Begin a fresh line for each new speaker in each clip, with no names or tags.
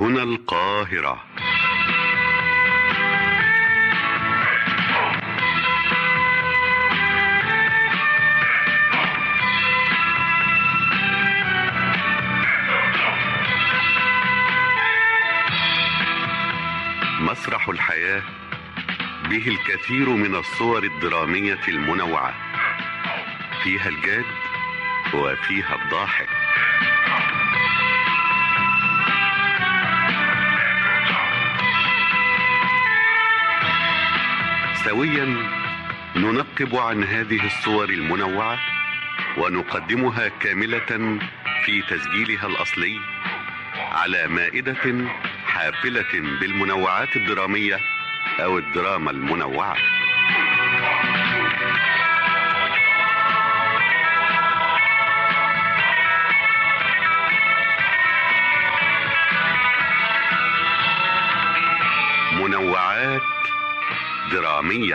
هنا القاهرة مسرح الحياة به الكثير من الصور الدرامية المنوعة فيها الجاد وفيها الضاحك سويا ننقب عن هذه الصور المنوعة ونقدمها كاملة في تسجيلها الأصلي على مائدة حافلة بالمنوعات الدرامية أو الدراما المنوعة منوعات درامية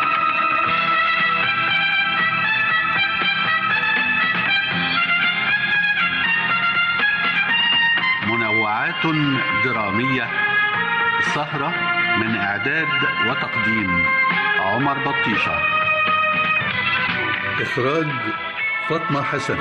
منوعات درامية سهرة من إعداد وتقديم عمر بطيشة إخراج فاطمة حسن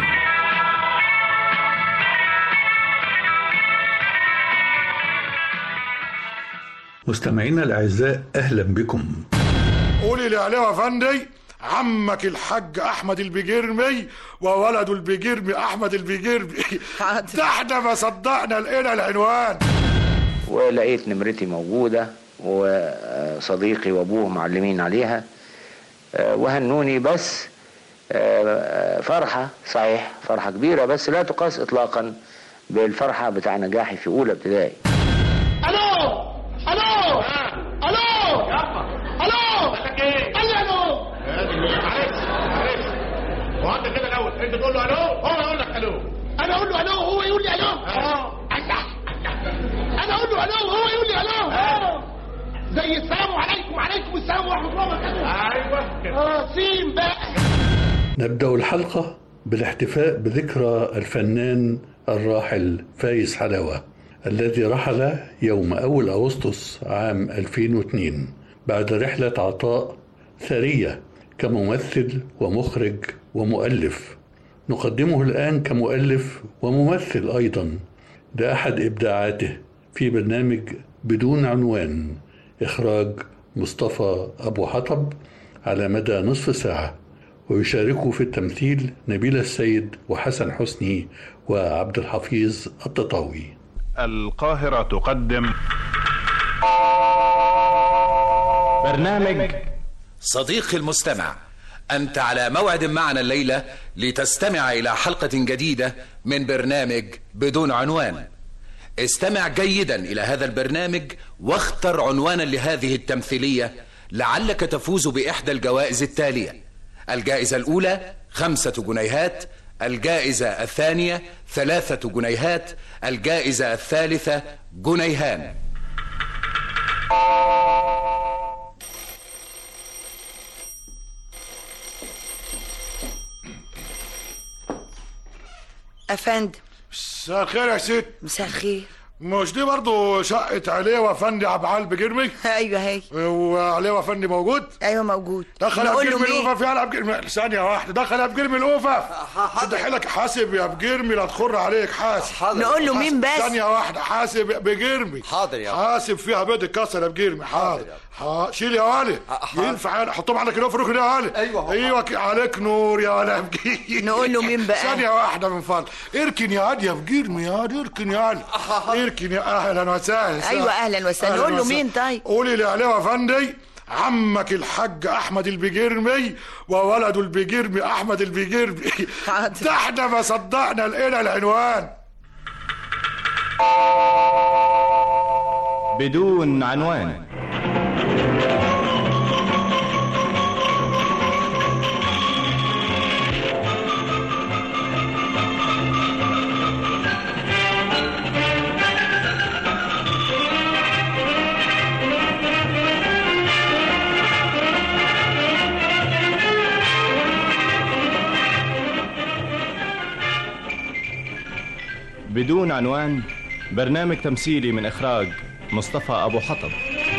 مستمعينا الأعزاء أهلا بكم
قولي لي عليه يا فندي عمك الحاج احمد البجرمي وولده البجرمي احمد البجرمي ده احنا ما صدقنا لقينا العنوان
ولقيت نمرتي موجودة وصديقي وابوه معلمين عليها وهنوني بس فرحة صحيح فرحة كبيرة بس لا تقاس اطلاقا بالفرحة بتاع نجاحي في اولى ابتدائي
الو الو الو الو قال لي الو
معلش معلش هو انت كده الاول انت تقول له الو هو يقول لك الو
انا اقول له الو هو يقول لي الو
اه
الله انا اقول له الو هو يقول لي الو زي السلام عليكم وعليكم السلام ورحمه الله وبركاته
ايوه كده
اه سين بقى
نبدأ الحلقة بالاحتفاء بذكرى الفنان الراحل فايز حلاوة الذي رحل يوم أول أغسطس عام 2002 بعد رحلة عطاء ثرية كممثل ومخرج ومؤلف نقدمه الآن كمؤلف وممثل أيضا ده أحد إبداعاته في برنامج بدون عنوان إخراج مصطفى أبو حطب على مدى نصف ساعة ويشاركه في التمثيل نبيل السيد وحسن حسني وعبد الحفيظ التطاوي
القاهرة تقدم
برنامج صديقي المستمع أنت على موعد معنا الليلة لتستمع إلى حلقة جديدة من برنامج بدون عنوان استمع جيدا إلى هذا البرنامج واختر عنوانا لهذه التمثيلية لعلك تفوز بإحدى الجوائز التالية الجائزة الأولى خمسة جنيهات الجائزة الثانية ثلاثة جنيهات الجائزة الثالثة جنيهان
افندم
مساء الخير يا ست
مساء الخير
مش دي برضه شقة عليه وفندي عبعال بجرمي
ايوه هي
وعليه وفندي موجود
ايوه موجود
دخل يا
نقول له
بجرمي
مين؟
الأوفف يلا يا بجرمي ثانية واحدة دخل يا بجرمي الأوفف شد حيلك حاسب يا بجرمي لا تخر عليك حاسب
نقول له مين بس؟
ثانية واحدة حاسب يا بجرمي
حاضر يا
حاسب فيها بيض اتكسر يا بجرمي حاضر ح- شيل يا والي ينفع أنا- حطهم على كده في ركن يا والي
أيوة.
ايوه ك- عليك نور يا والي يا بجرمي
نقول له مين بقى؟
ثانية واحدة من فضل اركن يا واد يا بجرمي يا واد اركن يا والي اركن يا اهلا وسهلا
أيوة، أهلاً وسهلاً.
أهلاً
نقول له
وسهلاً.
مين طيب؟
قولي لي عليه يا فندي عمك الحاج احمد البجرمي وولده البجرمي احمد البجرمي
حاضر.
ده احنا ما صدقنا لقينا العنوان
بدون عنوان بدون عنوان برنامج تمثيلي من إخراج مصطفى أبو حطب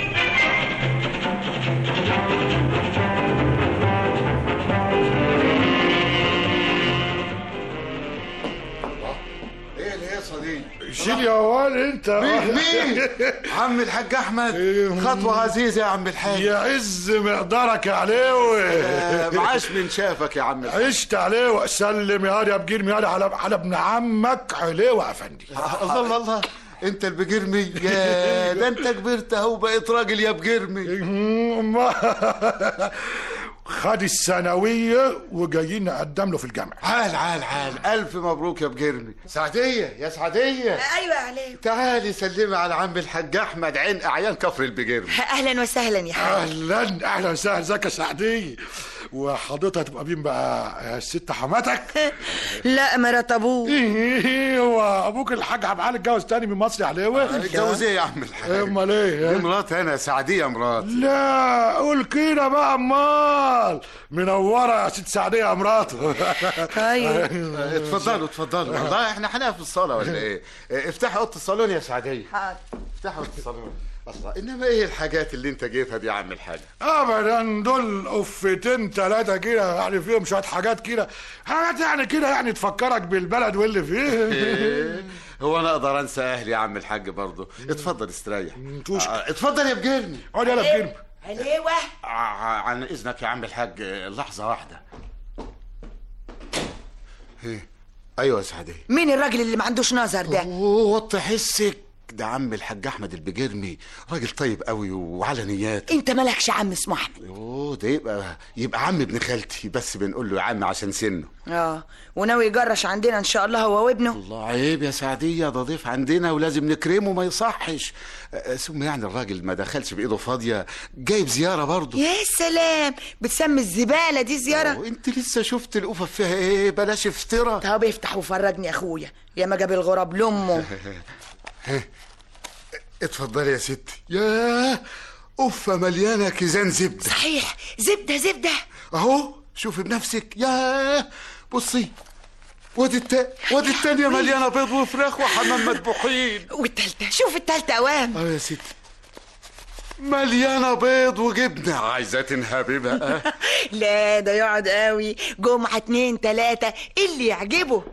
ايه الهيصه دي
شيل يا وال انت
مين مين عم الحاج احمد خطوه عزيزه يا عم الحاج
يعز مقدارك يا عليوي
آه، معاش من شافك يا عم الحاج
عشت عليه سلم يا يا بجير ميادة على على ابن عمك عليوة يا افندي
الله الله الله انت البجرمي يا ده انت كبرت اهو بقيت راجل يا بجرمي
خد الثانوية وجايين نقدم له في الجامعة
عال عال عال الف مبروك يا بجرمي سعديه يا سعديه
ايوه عليك
تعالي سلمي على عم الحاج احمد عين اعيان كفر البجرمي
اهلا وسهلا يا حاج
اهلا اهلا وسهلا ازيك يا سعدية وحضرتك هتبقى مين بقى يا ست حماتك
لا مرات ابوه
ايه هو ابوك الحاج عبد العال اتجوز تاني من مصر يا عليوة
اتجوز ايه يا عم الحاج
امال ايه
دي مرات انا سعديه مرات
لا قول كده بقى امال منوره يا ست سعديه يا مراته
طيب
اتفضلوا اتفضلوا والله احنا هنقف في الصاله ولا ايه اه، افتحي اوضه الصالون يا سعديه
حاضر
افتحي اوضه الصالون الله انما ايه الحاجات اللي انت جايبها دي يا عم الحاج
ابدا دول قفتين ثلاثه كده يعني فيهم شويه حاجات كده حاجات يعني كده يعني تفكرك بالبلد واللي فيه
إيه؟ هو انا اقدر انسى اهلي يا عم الحاج برضه اتفضل استريح
توشك.
اه، اتفضل يا بجرمي
اقعد يلا بجيب
عليوه
ع- عن اذنك يا عم الحاج اه، لحظه واحده ايه ايوه يا سعديه
مين الراجل اللي ما عندوش نظر ده
وطي حسك ده عم الحاج احمد البجرمي راجل طيب قوي وعلى نيات
انت مالكش عم اسمه احمد
اوه ده يبقى يبقى عم ابن خالتي بس بنقول له يا عم عشان سنه
اه وناوي يجرش عندنا ان شاء الله هو وابنه
الله عيب يا سعديه ده ضيف عندنا ولازم نكرمه ما يصحش أه، ثم يعني الراجل ما دخلش بايده فاضيه جايب زياره برضه
يا سلام بتسمي الزباله دي زياره
وانت لسه شفت القفف فيها ايه بلاش افترا
طب افتح وفرجني يا اخويا يا ما جاب الغراب لامه
اتفضلي يا ستي ياه قفه مليانه كيزان زبده
صحيح زبده زبده
اهو شوفي بنفسك ياه بصي وادي التا وادي التانية مليانة بيض وفراخ وحمام مذبوحين
والتالتة شوف التالتة اوام
اه يا ستي مليانة بيض وجبنة عايزة تنهبي بقى
لا ده يقعد قوي جمعة اتنين تلاتة اللي يعجبه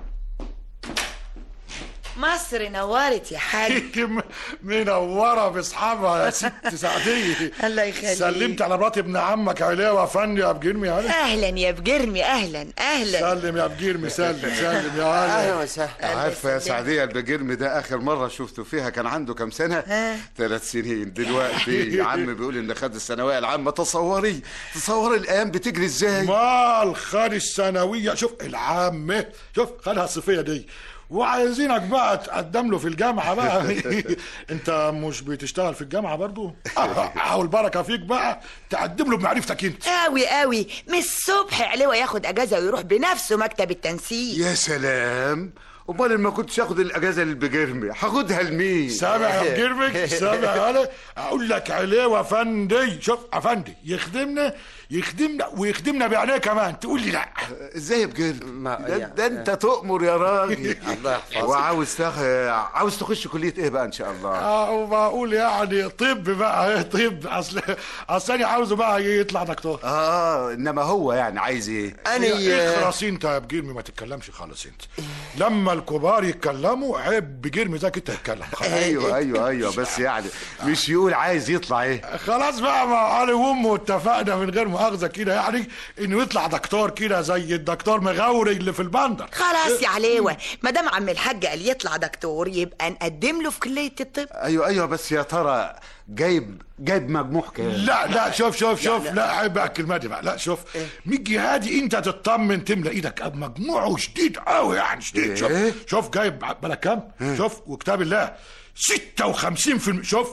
مصر نورت يا حاج
منوره باصحابها يا ست سعديه
الله يخليك.
سلمت على مرات ابن عمك عليوة فندي يا بجرمي يا علي
اهلا يا بجرمي اهلا اهلا
سلم يا بجرمي سلم سلم يا علي
وسهلا
عارفة يا سعدية البجرم ده آخر مرة شفته فيها كان عنده كام سنة؟ ثلاث سنين دلوقتي يا عم بيقول إن خد الثانوية العامة تصوري تصوري الأيام بتجري إزاي؟
مال خد الثانويه شوف العامه شوف خدها الصيفيه دي وعايزينك بقى تقدم له في الجامعه بقى انت مش بتشتغل في الجامعه برضو او البركه فيك بقى تقدم له بمعرفتك انت
قوي قوي من الصبح علوة ياخد اجازة ويروح بنفسه مكتب التنسيق
يا سلام امال ما كنتش اخد الاجازه للبجرمي هاخدها لمين
سامع يا بجرمك سامع يا علي اقول لك عليه افندي شوف افندي يخدمنا يخدمنا ويخدمنا بعينيه كمان تقول لي لا
ازاي يا بجرم ده, ده انت تؤمر يا راجل الله يحفظك وعاوز تخ... عاوز تخش كليه ايه بقى ان شاء الله
اه وبقول يعني طب بقى ايه طب اصل اصل انا عاوزه بقى يطلع دكتور
اه انما هو يعني عايز ايه
اخرس انت يا بجرمي ما تتكلمش خالص انت لما الكبار يتكلموا عيب بجرمي ذاك انت تتكلم
ايوه ايوه ايوه بس يعني مش يقول عايز يطلع ايه
خلاص بقى مع علي وامه اتفقنا من غير مؤاخذه كده يعني انه يطلع دكتور كده زي الدكتور مغاوري اللي في البندر
خلاص يا عليوة ما دام عم الحاج قال يطلع دكتور يبقى نقدم له في كلية الطب
ايوه ايوه بس يا ترى جايب جايب مجموع كام
لا لا شوف شوف شوف لا عيب بقى الكلمه دي بقى لا شوف من جهادي انت تطمن تملى ايدك مجموعه شديد قوي يعني شديد شوف
إيه؟
شوف جايب بالك كام شوف وكتاب الله 56% شوف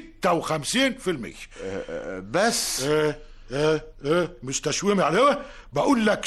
56%
بس
ايه ايه ايه مش تشويمي عليه بقول لك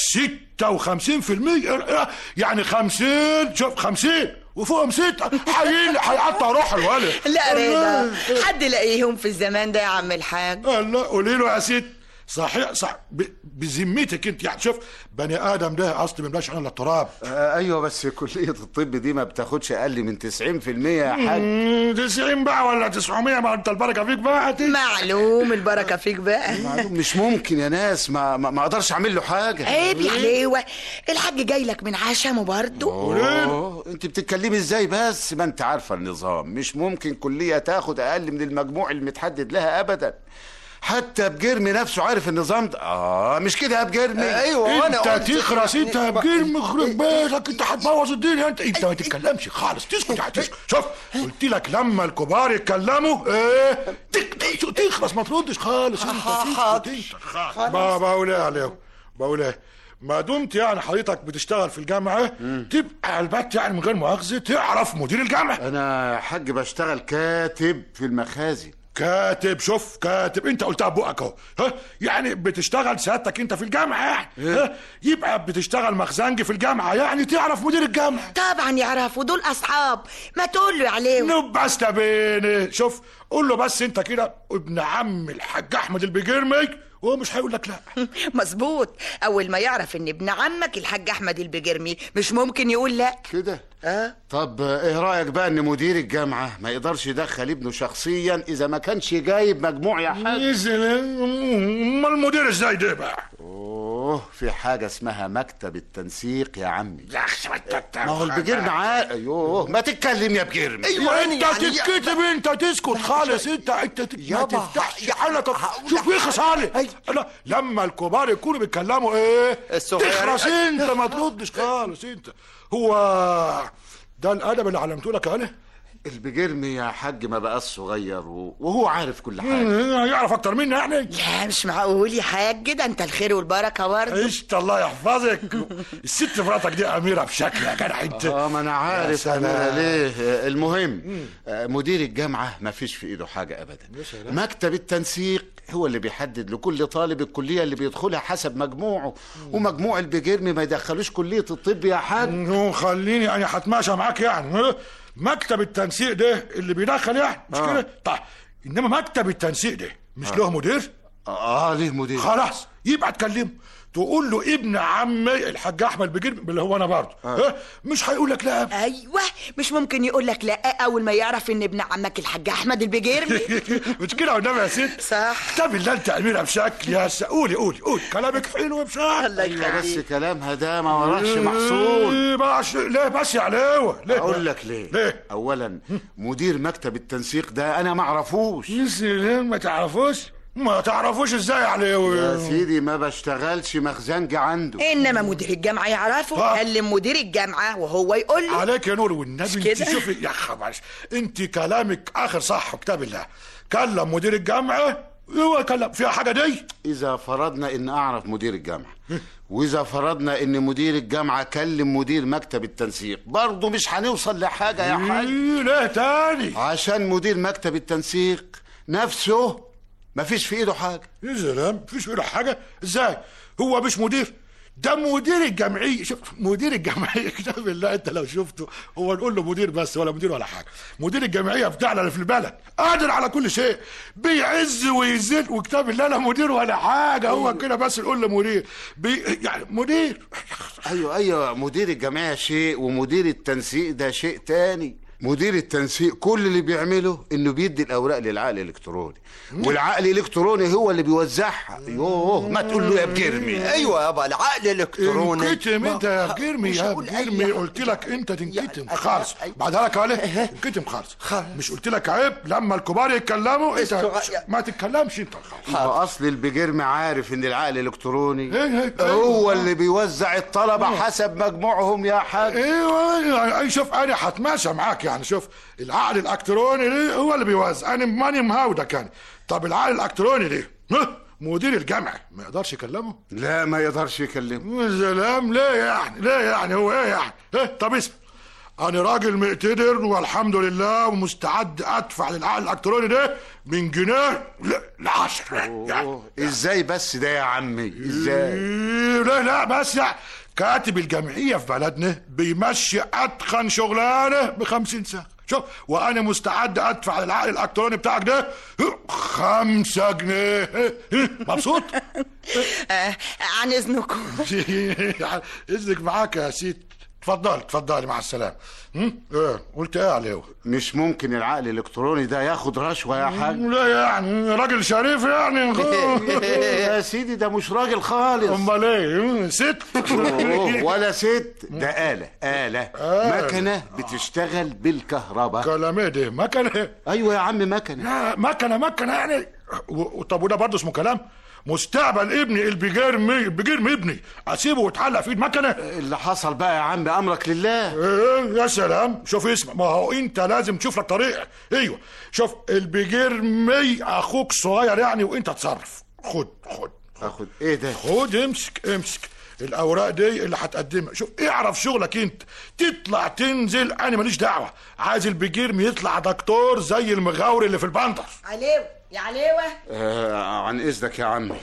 56% إيه، يعني 50 شوف 50 وفوقهم ستة حيين حيقطع روح الولد
لا رضا حد لاقيهم في الزمان ده يا عم الحاج
لا قولي له يا ست صحيح صح ب- بذمتك انت يعني شوف بني ادم ده اصل ما بلاش الا التراب
آه ايوه بس كليه الطب دي ما بتاخدش اقل من 90% يا حاج
مم، 90 بقى ولا 900 ما انت البركه فيك بقى
معلوم البركه فيك بقى
معلوم مش ممكن يا ناس ما ما, ما اقدرش اعمل له حاجه
عيب يا حليوه الحاج جاي لك من عشمه برضه
أوه، انت بتتكلمي ازاي بس ما انت عارفه النظام مش ممكن كليه تاخد اقل من المجموع المتحدد لها ابدا حتى بجرمي نفسه عارف النظام ده اه مش كده يا بجرمي
انت تخرس انت يا بجرم يخرب بيتك انت هتبوظ الدنيا انت انت ما تتكلمش خالص تسكت يا تسكت شوف قلت لك لما الكبار يتكلموا ايه تك- تك- تخرس ما تردش خالص انت تسكت انت خالص. ما بقول ايه عليهم بقول ايه ما دمت يعني حضرتك بتشتغل في الجامعه تبقى البت يعني من غير مؤاخذه تعرف مدير الجامعه
انا يا حاج بشتغل كاتب في المخازن
كاتب شوف كاتب انت قلتها بقك اهو ها يعني بتشتغل سيادتك انت في الجامعه يعني ها يبقى بتشتغل مخزنجي في الجامعه يعني تعرف مدير الجامعه
طبعا يعرفوا دول اصحاب ما تقول له عليهم
نبقى استبيني شوف قول له بس انت كده ابن عم الحاج احمد البجرمي وهو مش هيقول لك لا
مظبوط اول ما يعرف ان ابن عمك الحاج احمد البجرمي مش ممكن يقول لا
كده
اه
طب ايه رايك بقى ان مدير الجامعه ما يقدرش يدخل ابنه شخصيا اذا ما كانش جايب مجموع يا حاج
امال المدير ازاي ده بقى
اوه في حاجه اسمها مكتب التنسيق يا عمي
يا اخي ما انت
ما هو البجرم عا ايوه ما تتكلم يا بجرم
ايوه انت تتكتب انت تسكت خالص انت انت ت- ما
يابا،
تفتحش حالك شوف يخص علي انا لما الكبار يكونوا بيتكلموا ايه
الصغير-
تخرس انت ما تردش خالص انت هو ده الادب اللي علمته لك انا
البجرم يا حاج ما بقاش صغير و- وهو عارف كل حاجه
مم، يعرف اكتر مني يعني
لا مش معقول يا حاج ده انت الخير والبركه برضه
عشت الله يحفظك الست مراتك دي اميره بشكل يا جدع انت
اه ما انا
يا
عارف
سلام.
انا ليه آه، المهم آه، مدير الجامعه ما فيش في ايده حاجه ابدا مكتب التنسيق هو اللي بيحدد لكل طالب الكليه اللي بيدخلها حسب مجموعه ومجموع البجرم ما يدخلوش كليه الطب يا حاج
نو خليني انا هتماشى معاك يعني ها؟ مكتب التنسيق ده اللي بيدخل يعني مش
آه.
كده طيب انما مكتب التنسيق ده مش له مدير
اه ليه مدير
خلاص يبقى تكلمه تقول له ابن عمي الحاج احمد بجير اللي هو انا برضه ها؟ مش هيقول لك لا
ايوه مش ممكن يقول لك لا اول ما يعرف ان ابن عمك الحاج احمد البجرمي
مش كده والنبي يا ست
صح
كتاب الله انت اميره بشكل يا س... قولي قولي قولي كلامك حلو بشكل
الله
ايوه بس
يخليك
كلامها ده ما وراش محصول
إيه بس ليه بس يا علوه ليه
اقول لك ليه
ليه
اولا مدير مكتب التنسيق ده انا ما اعرفوش
يا سلام ما تعرفوش ما تعرفوش ازاي يا
يا
علوه
سيدي ما بشتغلش مخزنج عنده
انما مدير الجامعه يعرفه
آه.
كلم مدير الجامعه وهو يقول له
عليك يا نور والنبي انت
كده؟
شوفي يا خبر انت كلامك اخر صح كتاب الله كلم مدير الجامعه هو كلم فيها حاجه دي
اذا فرضنا ان اعرف مدير الجامعه واذا فرضنا ان مدير الجامعه كلم مدير مكتب التنسيق برضه مش هنوصل لحاجه يا حاج
إيه ليه تاني
عشان مدير مكتب التنسيق نفسه مفيش في ايده حاجه
يا سلام مفيش منه حاجه ازاي هو مش مدير ده مدير الجمعيه شوف مدير الجمعيه كتاب الله انت لو شفته هو نقول له مدير بس ولا مدير ولا حاجه مدير الجمعيه بتاعنا اللي في البلد قادر على كل شيء بيعز ويزيد وكتاب الله لا مدير ولا حاجه هو كده بس نقول له مدير بي يعني مدير
ايوه ايوه مدير الجمعيه شيء ومدير التنسيق ده شيء تاني مدير التنسيق كل اللي بيعمله انه بيدي الاوراق للعقل الالكتروني والعقل الالكتروني هو اللي بيوزعها يوه ما تقول له يا بجرمي
ايوه يابا العقل الالكتروني
انكتم انت يا
ما-
بجرمي
مش
يا
هقول أي
بجرمي
حاجة.
قلت لك انت تنكتم
يعني-
خالص
أي-
بعدها لك عليه انكتم خالص مش قلت لك عيب لما الكبار يتكلموا انت
الصغير-
ما تتكلمش انت خالص
هو اصل البجرم عارف ان العقل الالكتروني
إيه إيه
هو اللي بيوزع الطلبه حسب مجموعهم يا حاج
ايوه يعني أي شوف انا هتماشى معاك يعني شوف العقل الالكتروني دي هو اللي بيوزع انا ماني مهاودك يعني طب العقل الالكتروني دي ها؟ مدير الجامعه ما يقدرش يكلمه
لا ما يقدرش يكلمه
يا سلام ليه يعني ليه يعني هو ايه يعني إيه؟ طب اسمع انا راجل مقتدر والحمد لله ومستعد ادفع للعقل الالكتروني ده من جنيه ل- لعشرة يعني
أوه، ازاي بس ده يا عمي ازاي
إيه، لا لا بس يعني كاتب الجمعية في بلدنا بيمشي أتخن شغلانة بخمسين ساعة شوف وانا مستعد ادفع العقل الالكتروني بتاعك ده خمسة جنيه مبسوط
آه عن اذنكم
اذنك معاك يا سيد اتفضل اتفضلي مع السلامه هم؟ ايه قلت ايه عليه
مش ممكن العقل الالكتروني ده ياخد رشوه يا حاج
لا يعني راجل شريف يعني
يا سيدي ده مش راجل خالص
امال ايه ست
أوه، ولا ست ده آلة آلة
آلة.
مكنة بتشتغل بالكهرباء
كلام ايه ده مكنه
ايوه يا عم مكنة
لا مكنه مكنه يعني و- طب وده برضه اسمه كلام مستقبل ابني البيجرمي البيجرمي ابني اسيبه ويتعلق في ايد مكنه
اللي حصل بقى يا عم امرك لله
ايه يا سلام شوف اسمع ما هو انت لازم تشوف لك طريقه ايوه شوف البيجرمي اخوك صغير يعني وانت تصرف خد خد
اخد ايه ده
خد امسك امسك الاوراق دي اللي هتقدمها شوف اعرف شغلك انت تطلع تنزل انا ماليش دعوه عايز البيجرمي يطلع دكتور زي المغاوري اللي في البندر
عليوة يا عليوة
آه عن اذنك يا عمي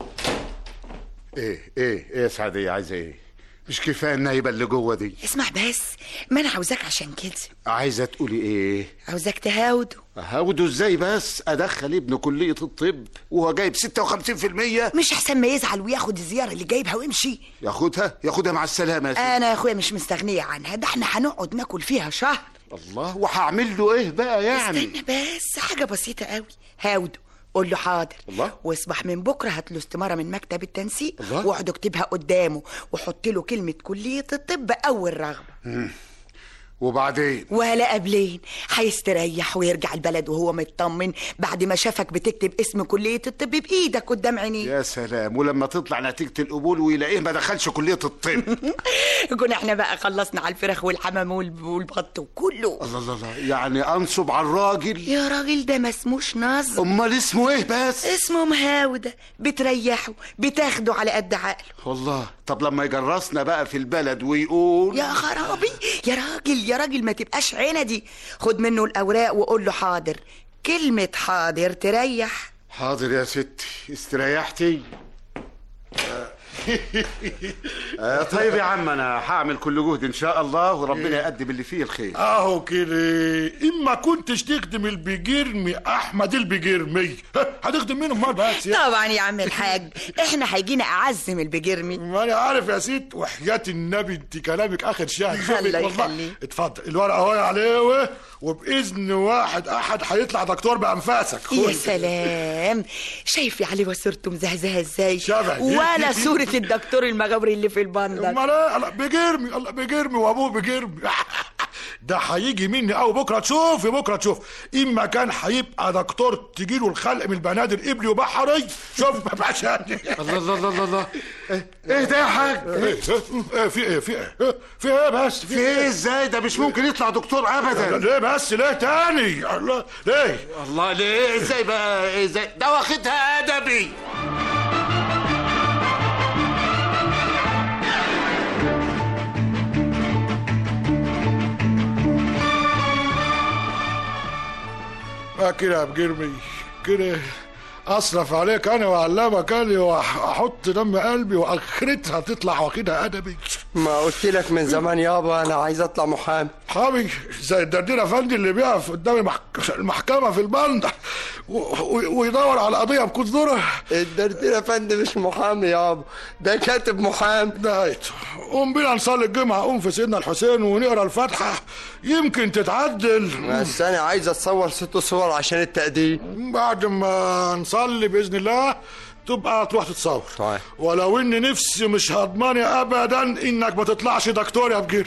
ايه ايه ايه يا سعدية عايزة ايه مش كفاية النايبة اللي جوه دي
اسمع بس ما انا عاوزاك عشان كده
عايزة تقولي ايه
عاوزاك تهاوده
هاوده ازاي بس ادخل ابنه كلية الطب وهو جايب 56%
مش احسن ما يزعل وياخد الزيارة اللي جايبها ويمشي
ياخدها ياخدها مع السلامة يا سيدي
انا يا اخويا مش مستغنية عنها ده احنا هنقعد ناكل فيها شهر
الله وهعمل له ايه بقى يعني
استنى بس حاجة بسيطة قوي هاوده قول له حاضر
الله.
واصبح من بكره هات له استماره من مكتب التنسيق
الله.
واقعد اكتبها قدامه وحط له كلمه كليه الطب اول رغبه
مم. وبعدين
ولا قبلين هيستريح ويرجع البلد وهو مطمن بعد ما شافك بتكتب اسم كليه الطب بايدك قدام عينيه
يا سلام ولما تطلع نتيجة القبول ويلاقيه ما دخلش كلية الطب
كنا احنا بقى خلصنا على الفراخ والحمام والب- والبط وكله
الله الله الله يعني انصب على الراجل
يا راجل ده ما اسموش نصب
امال اسمه ايه بس
اسمه مهاودة بتريحه بتاخده على قد عقله
والله طب لما يجرسنا بقى في البلد ويقول
يا خرابي يا راجل يا راجل ما تبقاش عندي خد منه الاوراق وقول له حاضر كلمة حاضر تريح
حاضر يا ستي استريحتي آه طيب يا عم انا هعمل كل جهد ان شاء الله وربنا يقدم اللي فيه الخير
اهو كده اما كنتش تخدم البيجرمي احمد البيجرمي ها، هتخدم مين امال بس يا
طبعا يا عم الحاج احنا هيجينا اعزم البجرمي
ما انا عارف يا ست وحياة النبي انت كلامك اخر شهر شوفي
الله
والله.
يخليك.
اتفضل الورقه اهو يا عليوه وباذن واحد احد هيطلع دكتور بانفاسك
يا
خد.
سلام شايف يا علي وصورته مزهزهه ازاي
شبه.
ولا صورة الدكتور المغاوري اللي في البندر
امال ايه الله بيجرمي الله بيجرمي وابوه بيجرمي ده هيجي مني او بكره تشوف بكره تشوف اما كان هيبقى دكتور تجيله الخلق من البنادر قبلي وبحري شوف ما بقاش يعني.
الله الله الله الله الله ايه إيه ده يا حاج
ايه إيه، في ايه في ايه في ايه بس
في ايه ازاي ده مش ممكن يطلع دكتور ابدا
ليه بس ليه تاني الله ليه
الله ليه ازاي بقى ازاي ده واخدها ادبي
ما كده يا بجرمي كده اصرف عليك انا واعلمك انا واحط دم قلبي واخرتها تطلع واخدها ادبي
ما قلت لك من زمان يابا انا عايز اطلع محامي
حامي زي الدردير افندي اللي بيقف قدام المحك- المحكمه في البندر و- و- ويدور على قضيه بكل ذره
الدردير افندي مش محامي يابا ده كاتب محامي
نهايته قوم بينا نصلي الجمعه قوم في سيدنا الحسين ونقرا الفاتحه يمكن تتعدل
بس انا عايز اتصور ست صور عشان التقديم
بعد ما نصلي باذن الله تبقى تروح تتصور
طيب.
ولو ان نفسي مش هضماني ابدا انك ما تطلعش دكتور يا بجربي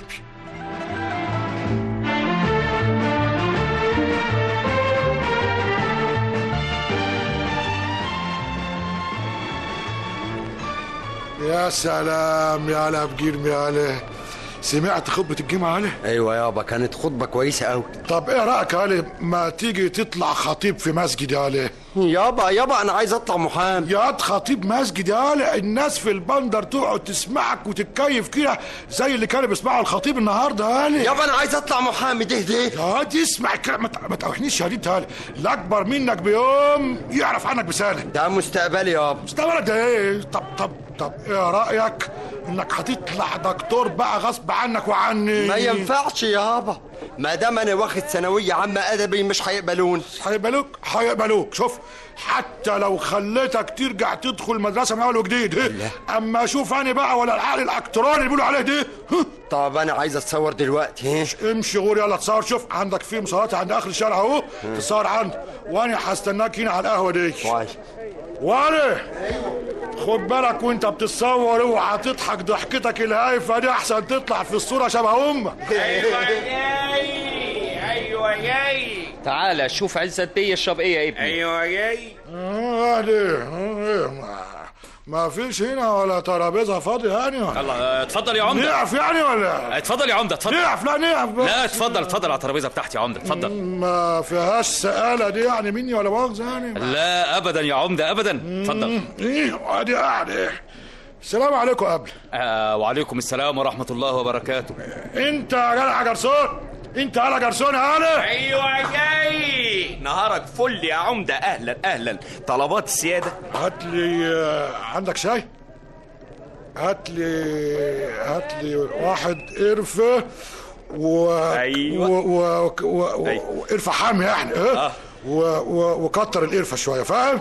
يا سلام يا لا بجرمي يا لا سمعت خطبة الجمعة علي؟
ايوه يابا كانت خطبه كويسه قوي
طب ايه رأيك يا علي ما تيجي تطلع خطيب في مسجد يا علي؟
يابا يابا انا عايز اطلع محامي
يا خطيب مسجد يا علي الناس في البندر تقعد تسمعك وتتكيف كده زي اللي كانوا بيسمعوا الخطيب النهارده يا علي
يابا انا عايز اطلع محامي ده ده
يا تسمع الكلام ما ت- ما توحنيش يا دي علي الاكبر منك بيوم يعرف عنك بسنه
ده مستقبلي يابا
مستقبلك ده ايه طب طب طب ايه رايك انك هتطلع دكتور بقى غصب عنك وعني
ما ينفعش يابا ما دام انا واخد ثانويه عامه ادبي مش هيقبلوني
هيقبلوك هيقبلوك شوف حتى لو خليتك ترجع تدخل مدرسه من اول وجديد اما اشوف انا بقى ولا العقل الالكتروني اللي بيقولوا عليه ده
طب انا عايز اتصور دلوقتي
امشي غور يلا تصور شوف عندك في مصورات عند اخر الشارع اهو تصور عندي وانا هستناك هنا على القهوه دي واري خد بالك وانت بتتصور اوعى تضحك ضحكتك الهايفه دي احسن تطلع في الصوره شبه امك
ايوه جاي ايوه جاي
تعالى شوف عزت بيه يشرب ايه يا ابني
ايوه جاي
اه دي آه، ما- ما فيش هنا ولا ترابيزه فاضيه يعني ولا
الله آه، اتفضل يا عمده
نقف يعني ولا
اتفضل يا عمده اتفضل
نقف لا نقف بس.
لا اتفضل اتفضل على الترابيزه بتاعتي يا عمده اتفضل
ما فيهاش سقاله دي يعني مني ولا مؤاخذه يعني
لا ابدا يا عمده ابدا اتفضل
ايه ادي قاعد السلام عليكم قبل
آه وعليكم السلام ورحمه الله وبركاته
انت يا جدع جرسون انت يا جرسون يا هلا
ايوه جاي نهارك فل يا عمده اهلا اهلا طلبات السياده
هات لي آه، عندك شاي هات لي هات لي واحد قرفه و
أيوة.
و... و... و... و... وقرفه حامي يعني اه و... و... وكتر القرفه شويه فاهم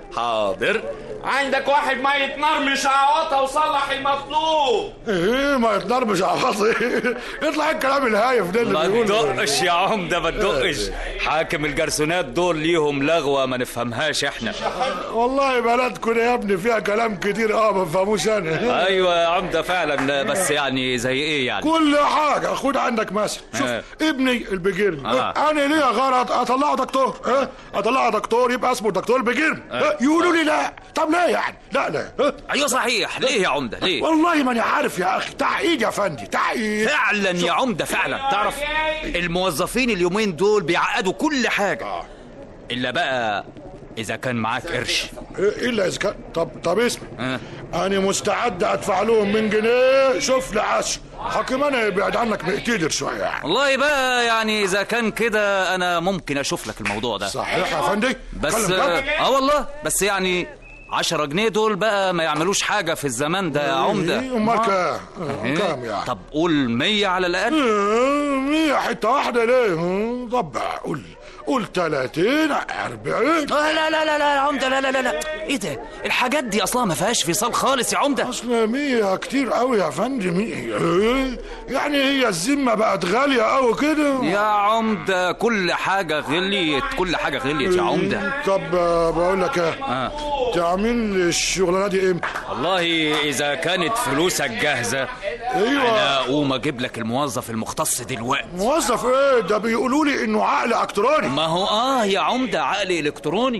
حاضر عندك واحد مية نار مش عواطة وصلح المطلوب
ايه ما يتضربش عواطي يطلع الكلام الهايف ده اللي
ما
بيقوله
تدقش يا عمده ما تدقش حاكم الجرسونات دول ليهم لغوه ما نفهمهاش احنا
والله بلدكم يا ابني فيها كلام كتير اه ما بفهموش انا
ايوه يا عمده فعلا بس يعني زي ايه يعني
كل حاجة خد عندك مثل شوف
آه.
ابني البجرم
آه.
انا ليا غرض اطلعه دكتور اه اطلعه دكتور يبقى اسمه دكتور البجرم اه. يقولوا لي لا طب ليه يعني لا لا اه.
ايوه صحيح ليه يا عمده ليه
والله ماني عارف يا اخي تعقيد يا فندي تعقيد
فعلا يا عمده فعلا تعرف الموظفين اليومين دول بيعقدوا كل حاجه الا بقى اذا كان معاك قرش
إيه الا اذا كان طب طب اسمع
آه.
انا مستعد ادفع لهم من جنيه شوف لي عشر حكم انا يبعد عنك بقتدر شويه يعني
والله بقى يعني اذا كان كده انا ممكن اشوف لك الموضوع ده
صحيح يا فندي
بس
كلم
اه
جد.
آه والله بس يعني عشرة جنيه دول بقى ما يعملوا حاجة في الزمان ده يا عمدة
إيه، امال
ما-
كام
إيه؟
كام يعني
طب قول مية على الأقل
إيه، مية حتة واحدة ليه اه، طب قول قول 30 40
آه لا لا لا لا يا عمدة لا لا لا لا ايه ده الحاجات دي اصلا ما فيهاش فصال خالص يا عمدة
اصل مية كتير قوي يا فندم إيه، يعني هي الذمة بقت غالية قوي كده
يا عمدة كل حاجة غليت كل حاجة غليت يا عمدة
طب آه، بقول لك ايه
آه.
تعمل لي الشغلانة دي امتى
والله إذا كانت فلوسك جاهزة
ايوه
أنا أقوم أجيب لك الموظف المختص دلوقتي
موظف ايه ده بيقولوا لي انه عقل الكتروني
ما هو آه يا عمدة عقل إلكتروني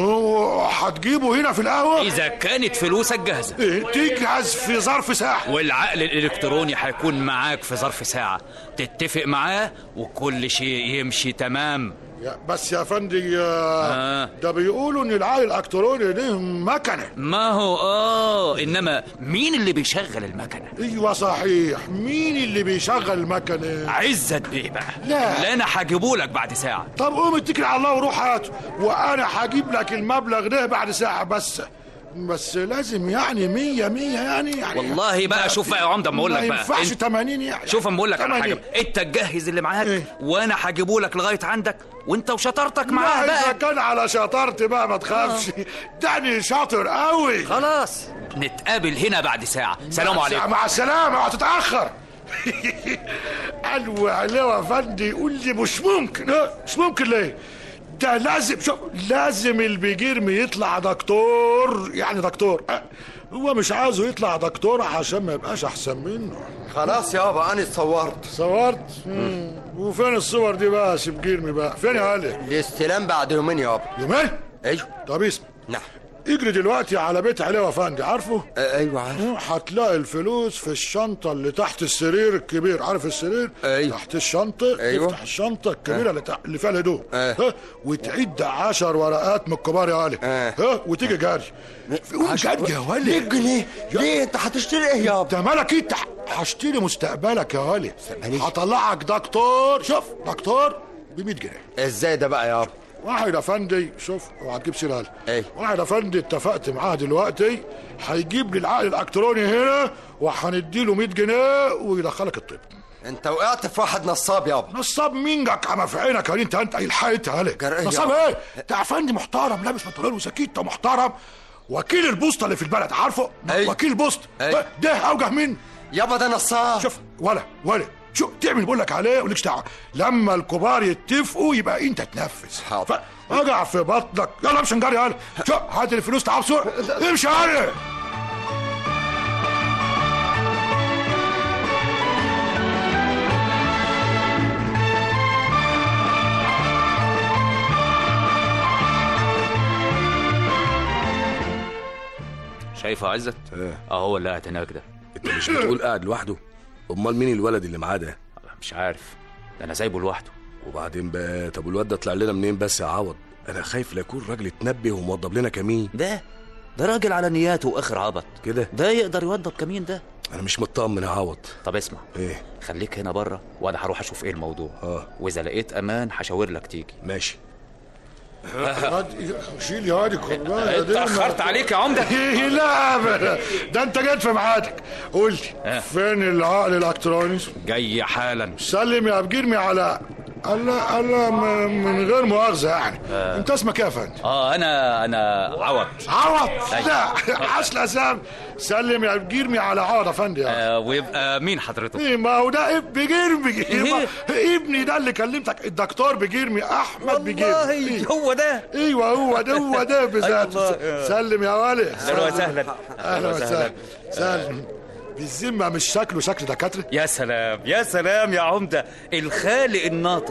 هو هتجيبه هنا في القهوة
إذا كانت فلوسك جاهزة
إيه، تجهز في ظرف ساعة
والعقل الإلكتروني هيكون معاك في ظرف ساعة تتفق معاه وكل شيء يمشي تمام
يا- بس يا فندي آه،
آه.
ده بيقولوا ان العقل الالكتروني ده مكنه
ما هو آه إنما مين اللي بيشغل المكنة
ايوه صحيح مين اللي بيشغل المكنه
عزت بيه بقى
لا.
لا أنا هجيبهولك بعد ساعة
طب قوم اتكل على الله وروح هاته وانا هجيب لك المبلغ ده بعد ساعه بس بس لازم يعني مية مية يعني, يعني
والله بقى شوف بقى يا عمده اما اقول لك
ما
بقى
ينفعش
انت-
80 يعني
شوف اما اقول لك على
80.
حاجه انت تجهز اللي معاك وانا هجيبه لك لغايه عندك وانت وشطارتك معاه
لا اذا
بقى
كان على شطارتي بقى ما تخافش دعني شاطر قوي
خلاص نتقابل هنا بعد ساعه سلام عليكم
مع السلامه هتتاخر قالوا عليه يا فندي يقول لي مش ممكن اه، مش ممكن ليه ده لازم شوف لازم البيجيرمي يطلع دكتور يعني دكتور اه، هو مش عاوزه يطلع دكتور عشان ما يبقاش احسن منه
خلاص يابا انا اتصورت
صورت مم. وفين الصور دي بقى يا سيب جيرمي بقى فين يا علي
الاستلام بعد يومين يابا
يومين
ايوه
طب اسمع
نعم
اجري دلوقتي على بيت علي وفندي عارفه
آه، ايوه عارف
هتلاقي الفلوس في الشنطة اللي تحت السرير الكبير عارف السرير؟
أيوة.
تحت الشنطة
أيوة.
تفتح الشنطة الكبيرة اللي, تح... اللي فيها الهدوم
آه.
ها وتعد عشر ورقات من الكبار يا علي
آه.
ها وتيجي جاري قول جد يا ولي
100 جنيه ليه انت هتشتري ايه يابا
انت مالك انت هشتري مستقبلك يا ولي
مستقبلي؟
هطلعك دكتور شوف دكتور ب 100 جنيه
ازاي ده بقى يابا
واحد افندي شوف اوعى تجيب سيره
ايه
واحد افندي اتفقت معاه دلوقتي هيجيب لي العقل الالكتروني هنا وهنديله 100 جنيه ويدخلك الطب
انت وقعت في واحد نصاب يابا
نصاب مين جاك عم في عينك يا انت انت الحقت عليك
جرأة
نصاب
يابا.
ايه ده افندي محترم لابس بنطلون وسكيته محترم وكيل البوسطه اللي في البلد عارفه وكيل بوسطه ده اوجه مين
يابا ده نصاب
شوف ولا ولا شو تعمل اللي بقول لك عليه ولكش دعوه لما الكبار يتفقوا يبقى انت تنفذ حاضر اجع في بطنك يلا امشي نجري يلا شو هات الفلوس تعال بسرعه امشي يلا
شايفه عزت اهو اللي قاعد هناك ده
انت مش بتقول قاعد لوحده امال مين الولد اللي معاه ده
مش عارف ده انا سايبه لوحده
وبعدين بقى طب الواد ده طلع لنا منين بس يا عوض انا خايف لا يكون راجل اتنبه وموضب لنا كمين
ده ده راجل على نياته واخر عبط
كده
ده يقدر يوضب كمين ده
انا مش مطمن يا عوض
طب اسمع
ايه
خليك هنا بره وانا هروح اشوف ايه الموضوع
اه
واذا لقيت امان هشاور لك تيجي
ماشي
شيل يا وادي
اتأخرت عليك يا عمدة.
لا أبدا. ده انت جيت في ميعادك قول لي فين العقل الالكتروني
جاي حالا
سلم يا بجرمي على الله الله م- من غير مؤاخذه يعني
آه.
انت اسمك ايه يا فندم
اه انا انا عوض
عوض
أيوة.
لا حسن اسام سلم يا بجرمي على عوض يا فندم يعني.
آه ويبقى مين حضرتك
إيه ما هو ده اب- بجرمي
إيه؟
ابني ده اللي كلمتك الدكتور بجرمي احمد بجرمي
والله هو ده
ايوه هو ده هو ده بذاته
أيوة.
سلم يا ولد
أهلا وسهلا.
اهلا وسهلا سلم بالذمه مش شكله شكل دكاتره
يا سلام يا سلام يا عمدة الخالق الناطق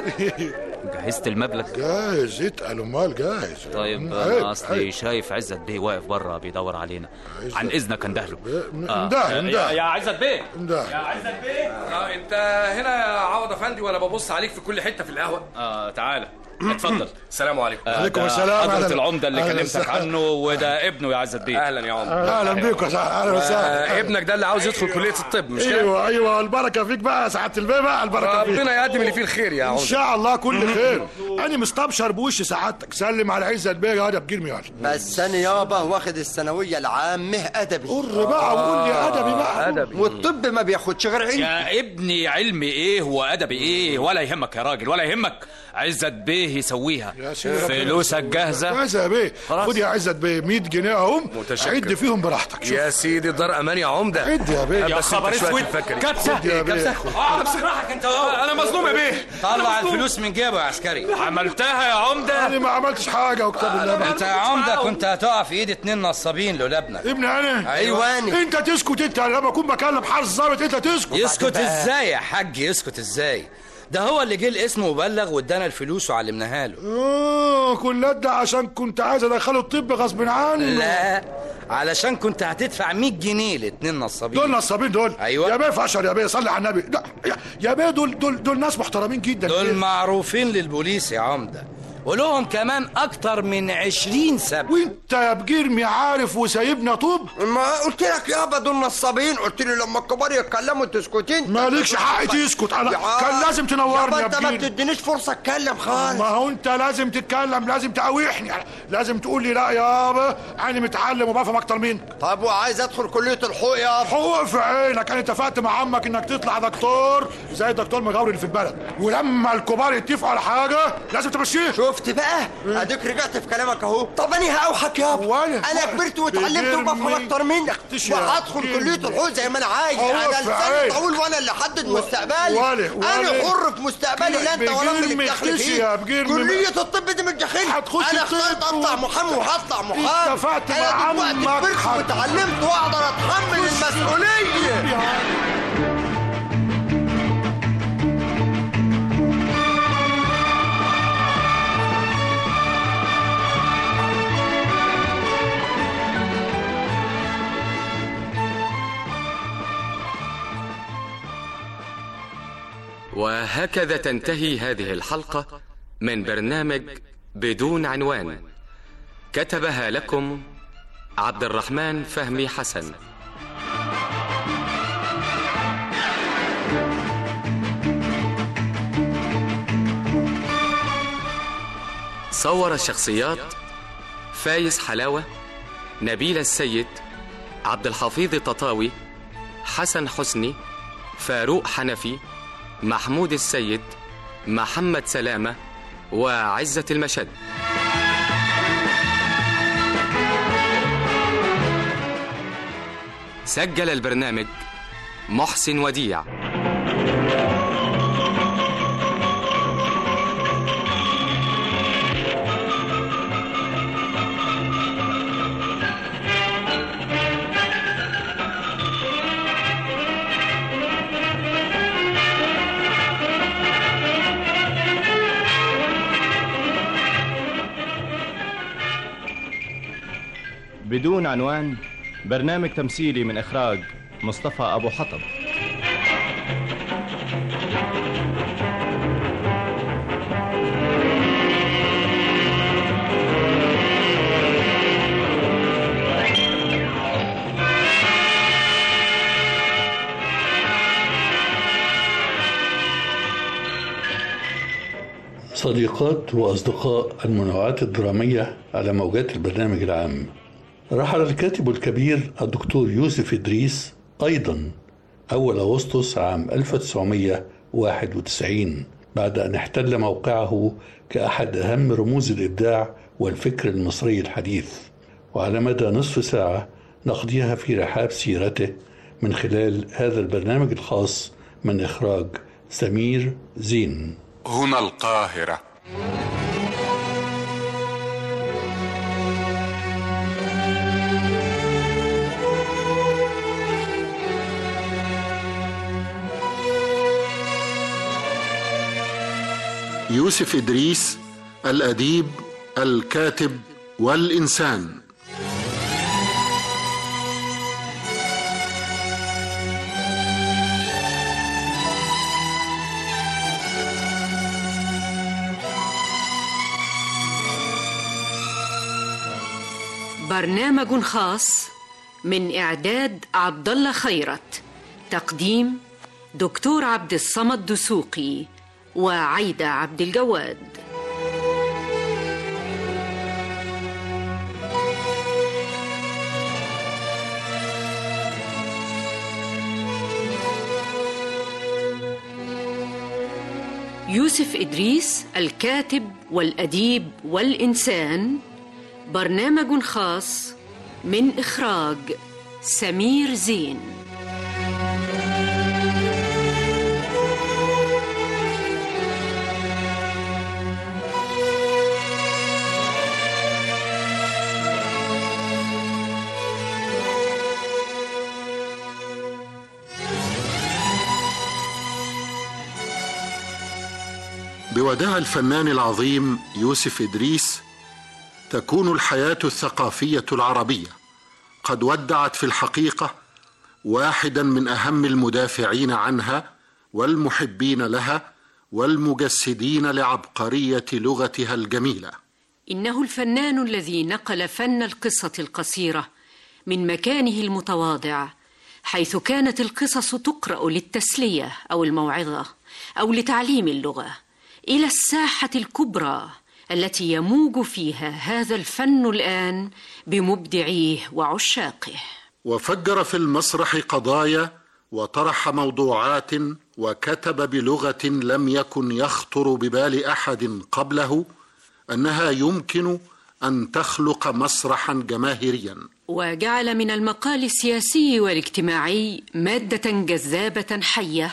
جهزت المبلغ
جاهز اتقل امال جاهز
طيب
عيب،
انا اصلي
عيب.
شايف عزت بيه واقف بره بيدور علينا عن اذنك اندهله
انده انده
يا عزت بيه
انده
يا عزت بيه آه انت هنا يا عوض افندي وانا ببص عليك في كل حته في القهوه
اه تعالى اتفضل
السلام عليكم
آه، ده حضرة العمدة اللي
أهلا
كلمتك
وسهلا.
عنه وده ابنه يا عزت بيه
اهلا يا عمدة
اهلا بيك يا صاحبي اهلا وسهلا
آه، ابنك ده اللي عاوز يدخل كليه الطب مش كده
ايوه ايوه البركه فيك بقى يا سعاده البيه بقى البركه فيك
ربنا يقدم اللي فيه الخير يا
ان
عمدة
شاء الله كل خير انا مستبشر بوش سعادتك سلم على عزت بيه يا بجرمي يا
بس انا يابا واخد الثانويه العامه ادبي
قر بقى وقول لي ادبي بقى
ادبي
والطب ما بياخدش غير علم
يا ابني علمي ايه وادبي ايه ولا يهمك يا راجل ولا يهمك عزت بيه يسويها
سيدي ربنا
فلوسك جاهزه
جاهزه يا بيه خد يا عزت بيه 100 جنيه اهم
متشكر.
عد فيهم براحتك شوف.
يا سيدي دار امان يا عمده
عد يا بيه
يا خبر اسود كبسه
خد يا بيه
كبسه
خد.
اه امسك راحك انت انا مظلوم يا بيه
طلع الفلوس من جيبه يا عسكري عملتها يا عمده
انا ما عملتش حاجه وكتاب الله
انت يا عمده كنت هتقع في ايد اتنين نصابين لولا ابنك
ابني انا
أيوة أنا.
انت تسكت انت لما اكون بكلم حارس ظابط انت تسكت
يسكت ازاي يا حاج يسكت ازاي ده هو اللي جه الاسم وبلغ وادانا الفلوس وعلمناها له
اه كل ده عشان كنت عايز ادخله الطب غصب عنه
لا علشان كنت هتدفع 100 جنيه لاتنين نصابين
دول نصابين دول
أيوة.
يا بيه فشر يا بيه صلي على النبي لا، يا- يا بيه دول دول دول ناس محترمين جدا
دول معروفين للبوليس يا عمده ولهم كمان اكتر من 20 سبب
وانت يا بجرمي عارف وسايبنا طب
ما قلت لك يابا دول نصابين قلت لي لما الكبار يتكلموا تسكتين
مالكش حق تسكت انا كان لازم تنورني
يابا
يا
انت ما
بجرمي
بتدينيش فرصه اتكلم خالص
ما هو انت لازم تتكلم لازم تقاوحني لازم تقول لي لا يابا انا متعلم وبفهم اكتر منك
طب وعايز ادخل كليه الحقوق يابا
حقوق في عينك انا اتفقت مع عمك انك تطلع دكتور زي الدكتور مغاوري اللي في البلد ولما الكبار يتفقوا على حاجه لازم تمشيه
شفت بقى اديك رجعت في كلامك اهو طب انا هقوحك يابا انا كبرت واتعلمت وبفهم اكتر منك وهدخل كليه الحقوق زي ما انا عايز
حقوق
انا
في
لساني
عينك.
طويل وانا اللي احدد مستقبلي
ولا-
انا
ولا-
حر في مستقبلي لا انت ولا
بجرمي
اللي بتدخل
اختشي
فيه
يا بجرمي.
كليه الطب دي مش داخلي
هتخش
انا
طب
اخترت اطلع محامي وهطلع محامي
اتفقت مع
انا دلوقتي
عمك
كبرت
حد-
واتعلمت واقدر اتحمل المسؤوليه
وهكذا تنتهي هذه الحلقة من برنامج بدون عنوان كتبها لكم عبد الرحمن فهمي حسن صور الشخصيات فايز حلاوة نبيل السيد عبد الحفيظ تطاوي حسن حسني فاروق حنفي محمود السيد محمد سلامة وعزة المشد سجل البرنامج محسن وديع
بدون عنوان برنامج تمثيلي من إخراج مصطفى أبو حطب
صديقات وأصدقاء المنوعات الدرامية على موجات البرنامج العام رحل الكاتب الكبير الدكتور يوسف إدريس أيضا أول أغسطس عام 1991 بعد أن احتل موقعه كأحد أهم رموز الإبداع والفكر المصري الحديث وعلى مدى نصف ساعة نقضيها في رحاب سيرته من خلال هذا البرنامج الخاص من إخراج سمير زين
هنا القاهرة
يوسف إدريس الأديب الكاتب والإنسان
برنامج خاص من إعداد عبد الله خيرت تقديم دكتور عبد الصمد دسوقي وعايدة عبد الجواد يوسف إدريس الكاتب والأديب والإنسان برنامج خاص من إخراج سمير زين
بوداع الفنان العظيم يوسف إدريس تكون الحياة الثقافية العربية قد ودعت في الحقيقة واحدا من أهم المدافعين عنها والمحبين لها والمجسدين لعبقرية لغتها الجميلة
إنه الفنان الذي نقل فن القصة القصيرة من مكانه المتواضع حيث كانت القصص تقرأ للتسلية أو الموعظة أو لتعليم اللغة إلى الساحة الكبرى التي يموج فيها هذا الفن الآن بمبدعيه وعشاقه
وفجر في المسرح قضايا وطرح موضوعات وكتب بلغة لم يكن يخطر ببال أحد قبله أنها يمكن أن تخلق مسرحا جماهيريا
وجعل من المقال السياسي والاجتماعي مادة جذابة حية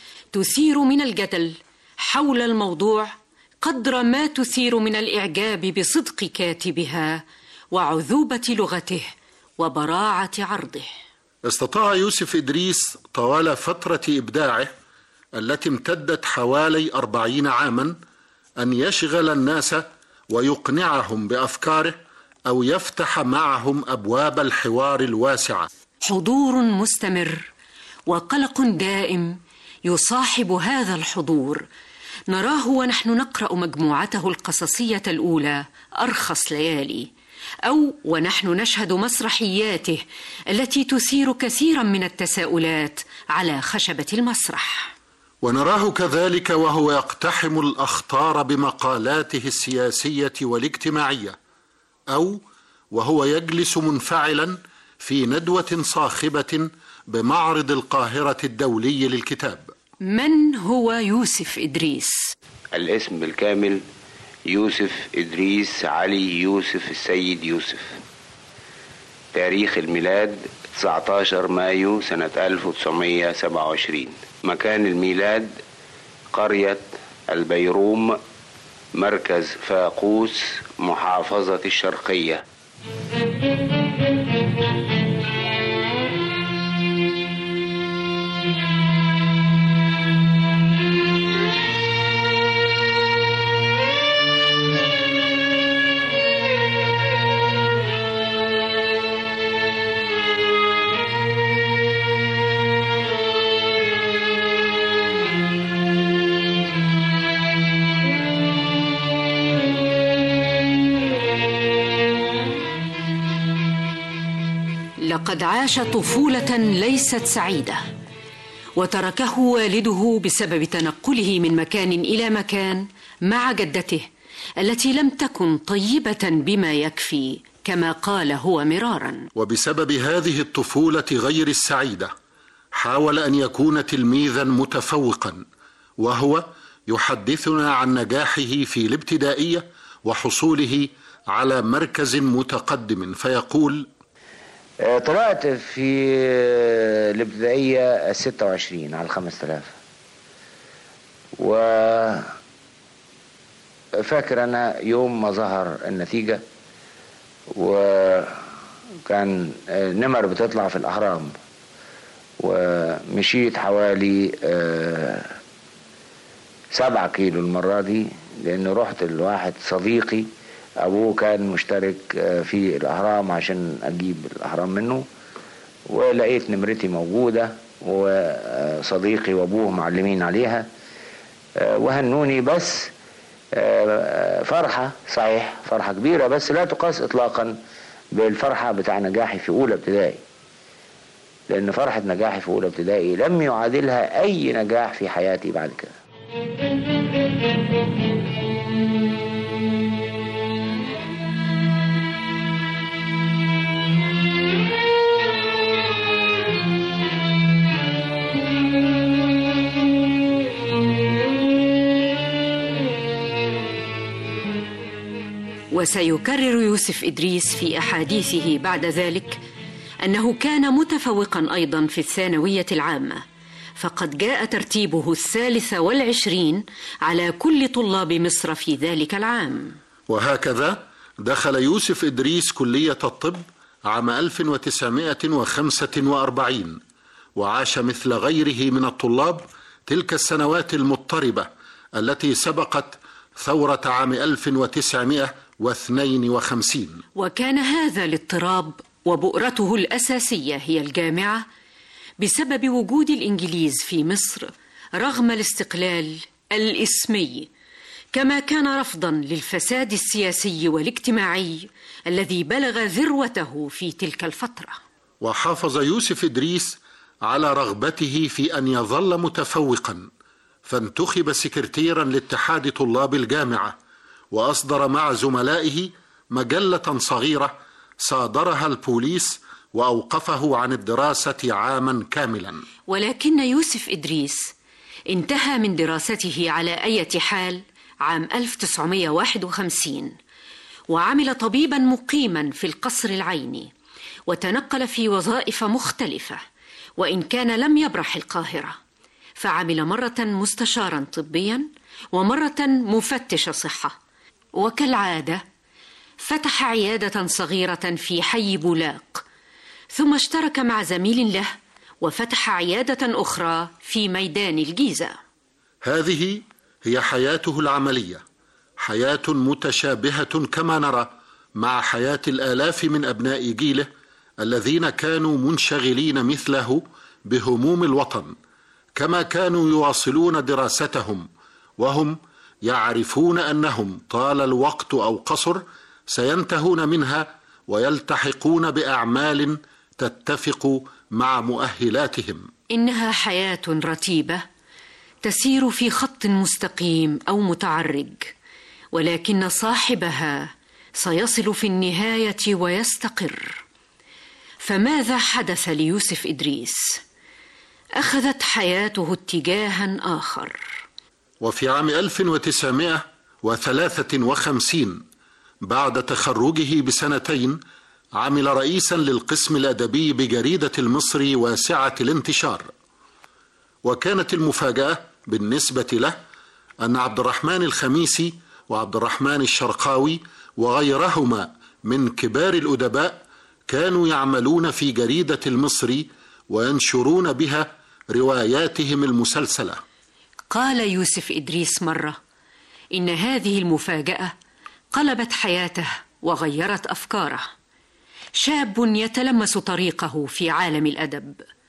تثير من الجدل حول الموضوع قدر ما تثير من الاعجاب بصدق كاتبها وعذوبه لغته وبراعه عرضه
استطاع يوسف إدريس طوال فترة إبداعه التي امتدت حوالي أربعين عاما أن يشغل الناس ويقنعهم بأفكاره أو يفتح معهم أبواب الحوار الواسعة
حضور مستمر وقلق دائم يصاحب هذا الحضور نراه ونحن نقرا مجموعته القصصيه الاولى ارخص ليالي او ونحن نشهد مسرحياته التي تثير كثيرا من التساؤلات على خشبه المسرح
ونراه كذلك وهو يقتحم الأخطار بمقالاته السياسية والاجتماعية أو وهو يجلس منفعلا في ندوة صاخبة بمعرض القاهرة الدولي للكتاب
من هو يوسف إدريس؟
الاسم بالكامل يوسف إدريس علي يوسف السيد يوسف تاريخ الميلاد 19 مايو سنة 1927 مكان الميلاد قرية البيروم مركز فاقوس محافظة الشرقية
لقد عاش طفولة ليست سعيدة وتركه والده بسبب تنقله من مكان إلى مكان مع جدته التي لم تكن طيبة بما يكفي كما قال هو مرارا
وبسبب هذه الطفولة غير السعيدة حاول أن يكون تلميذا متفوقا وهو يحدثنا عن نجاحه في الابتدائية وحصوله على مركز متقدم فيقول
آه، طلعت في آه، الابتدائية الستة وعشرين على الخمس تلاف و فاكر أنا يوم ما ظهر النتيجة وكان آه، نمر بتطلع في الأهرام ومشيت حوالي آه، سبعة كيلو المرة دي لأن رحت لواحد صديقي أبوه كان مشترك آه، في الأهرام عشان أجيب الأهرام منه ولقيت نمرتي موجودة وصديقي وأبوه معلمين عليها آه، وهنوني بس آه، فرحة صحيح فرحة كبيرة بس لا تقاس إطلاقا بالفرحة بتاع نجاحي في أولى ابتدائي لأن فرحة نجاحي في أولى ابتدائي لم يعادلها أي نجاح في حياتي بعد كده
وسيكرر يوسف إدريس في أحاديثه بعد ذلك أنه كان متفوقا أيضا في الثانوية العامة فقد جاء ترتيبه الثالث والعشرين على كل طلاب مصر في ذلك العام
وهكذا دخل يوسف إدريس كلية الطب عام 1945 وعاش مثل غيره من الطلاب تلك السنوات المضطربة التي سبقت ثورة عام 1952
وكان هذا الاضطراب وبؤرته الأساسية هي الجامعة بسبب وجود الإنجليز في مصر رغم الاستقلال الإسمي كما كان رفضا للفساد السياسي والاجتماعي الذي بلغ ذروته في تلك الفترة
وحافظ يوسف إدريس على رغبته في أن يظل متفوقا فانتخب سكرتيرا لاتحاد طلاب الجامعة وأصدر مع زملائه مجلة صغيرة صادرها البوليس وأوقفه عن الدراسة عاما كاملا
ولكن يوسف إدريس انتهى من دراسته على أي حال عام 1951 وعمل طبيبا مقيما في القصر العيني وتنقل في وظائف مختلفة وإن كان لم يبرح القاهرة فعمل مرة مستشارا طبيا ومرة مفتش صحة وكالعادة فتح عيادة صغيرة في حي بولاق ثم اشترك مع زميل له وفتح عيادة أخرى في ميدان الجيزة
هذه هي حياته العملية حياة متشابهة كما نرى مع حياة الآلاف من أبناء جيله الذين كانوا منشغلين مثله بهموم الوطن كما كانوا يواصلون دراستهم وهم يعرفون انهم طال الوقت او قصر سينتهون منها ويلتحقون باعمال تتفق مع مؤهلاتهم
إنها حياة رتيبة تسير في خط مستقيم أو متعرج ولكن صاحبها سيصل في النهاية ويستقر فماذا حدث ليوسف إدريس؟ أخذت حياته اتجاها آخر
وفي عام 1953 بعد تخرجه بسنتين عمل رئيسا للقسم الادبي بجريده المصري واسعه الانتشار وكانت المفاجاه بالنسبه له ان عبد الرحمن الخميسي وعبد الرحمن الشرقاوي وغيرهما من كبار الادباء كانوا يعملون في جريده المصري وينشرون بها رواياتهم المسلسله
قال يوسف إدريس مرة إن هذه المفاجأة قلبت حياته وغيرت أفكاره شاب يتلمس طريقه في عالم الأدب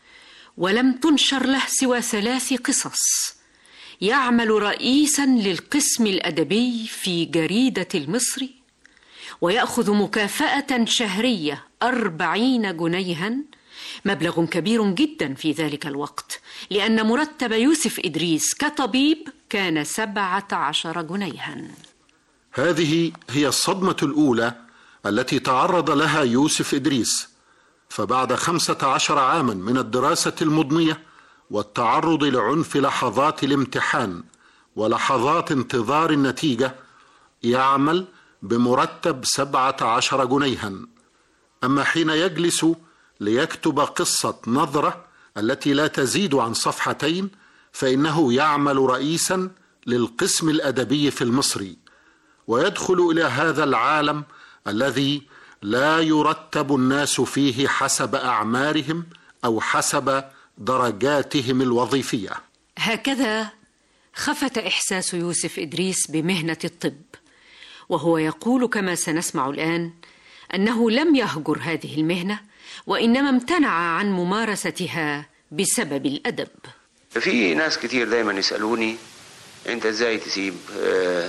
ولم تنشر له سوى ثلاث قصص يعمل رئيسا للقسم الأدبي في جريدة المصري ويأخذ مكافأة شهرية أربعين جنيها مبلغ كبير جدا في ذلك الوقت لأن مرتب يوسف إدريس كطبيب كان سبعة عشر جنيها
هذه هي الصدمه الاولى التي تعرض لها يوسف ادريس فبعد خمسه عشر عاما من الدراسه المضنيه والتعرض لعنف لحظات الامتحان ولحظات انتظار النتيجه يعمل بمرتب سبعه عشر جنيها اما حين يجلس ليكتب قصه نظره التي لا تزيد عن صفحتين فانه يعمل رئيسا للقسم الادبي في المصري ويدخل الى هذا العالم الذي لا يرتب الناس فيه حسب اعمارهم او حسب درجاتهم الوظيفيه
هكذا خفت إحساس يوسف إدريس بمهنة الطب وهو يقول كما سنسمع الآن أنه لم يهجر هذه المهنة وإنما امتنع عن ممارستها بسبب الأدب
في ناس كتير دايما يسألوني انت ازاي تسيب آه،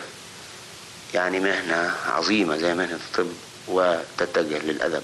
يعني مهنة عظيمة زي مهنة الطب وتتجه للأدب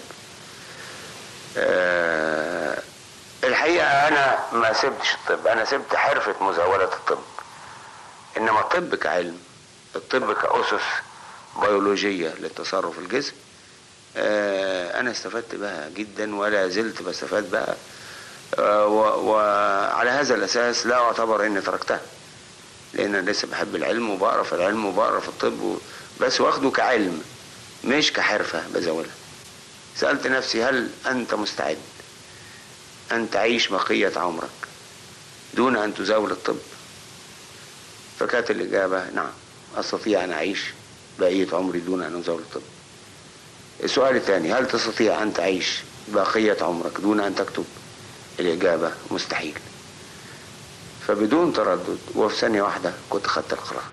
آه، الحقيقة أنا ما سبتش الطب أنا سبت حرفة مزاولة الطب إنما الطب كعلم الطب كأسس بيولوجية للتصرف الجسم آه، أنا استفدت بها جدا ولا زلت بستفاد بها آه، و- وعلى هذا الأساس لا أعتبر إني تركتها لأن أنا لسه بحب العلم وبقرا في العلم وبقرا في الطب و... بس واخده كعلم مش كحرفة بزاولها سألت نفسي هل أنت مستعد أن تعيش بقية عمرك دون أن تزاول الطب فكانت الإجابة نعم أستطيع أن أعيش بقية عمري دون أن أزاول الطب السؤال الثاني هل تستطيع أن تعيش بقية عمرك دون أن تكتب الإجابة مستحيل فبدون تردد وفي ثانية واحدة كنت خدت القرار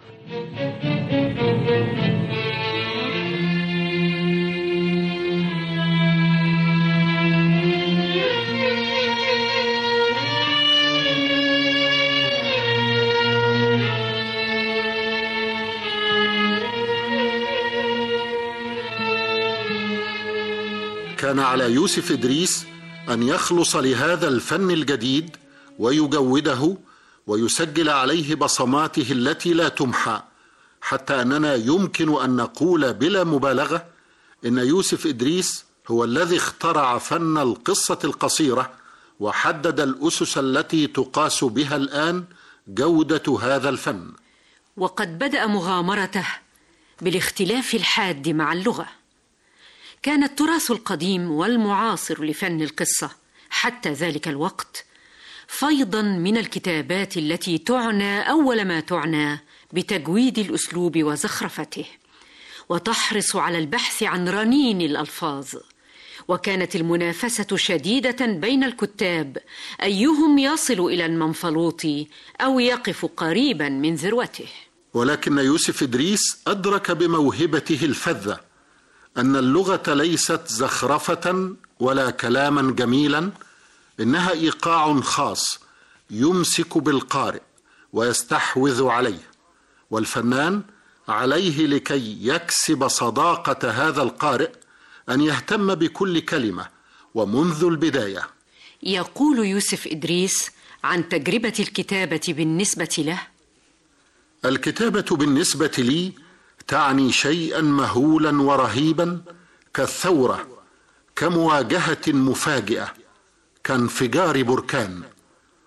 كان على يوسف ادريس ان يخلص لهذا الفن الجديد ويجوده ويسجل عليه بصماته التي لا تمحى حتى اننا يمكن ان نقول بلا مبالغه ان يوسف ادريس هو الذي اخترع فن القصه القصيره وحدد الاسس التي تقاس بها الان جوده هذا الفن
وقد بدأ مغامرته بالاختلاف الحاد مع اللغة كان التراث القديم والمعاصر لفن القصة حتى ذلك الوقت فيضا من الكتابات التي تعنى أول ما تعنى بتجويد الأسلوب وزخرفته وتحرص على البحث عن رنين الألفاظ وكانت المنافسة شديدة بين الكتاب أيهم يصل إلى المنفلوط أو يقف قريبا من ذروته
ولكن يوسف ادريس ادرك بموهبته الفذه ان اللغه ليست زخرفه ولا كلاما جميلا انها ايقاع خاص يمسك بالقارئ ويستحوذ عليه والفنان عليه لكي يكسب صداقه هذا القارئ ان يهتم بكل كلمه ومنذ البدايه
يقول يوسف إدريس عن تجربة الكتابة بالنسبة له
الكتابه بالنسبه لي تعني شيئا مهولا ورهيبا كالثوره كمواجهه مفاجئه كانفجار بركان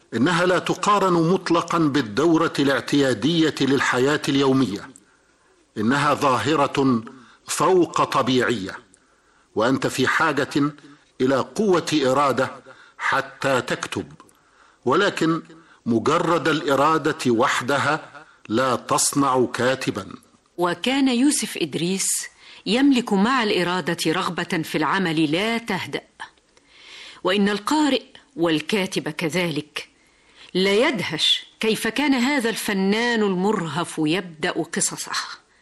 انها لا تقارن مطلقا بالدوره الاعتياديه للحياه اليوميه انها ظاهره فوق طبيعيه وانت في حاجه الى قوه اراده حتى تكتب ولكن مجرد الاراده وحدها لا تصنع كاتبا
وكان يوسف ادريس يملك مع الاراده رغبه في العمل لا تهدا وان القارئ والكاتب كذلك لا يدهش كيف كان هذا الفنان المرهف يبدا قصصه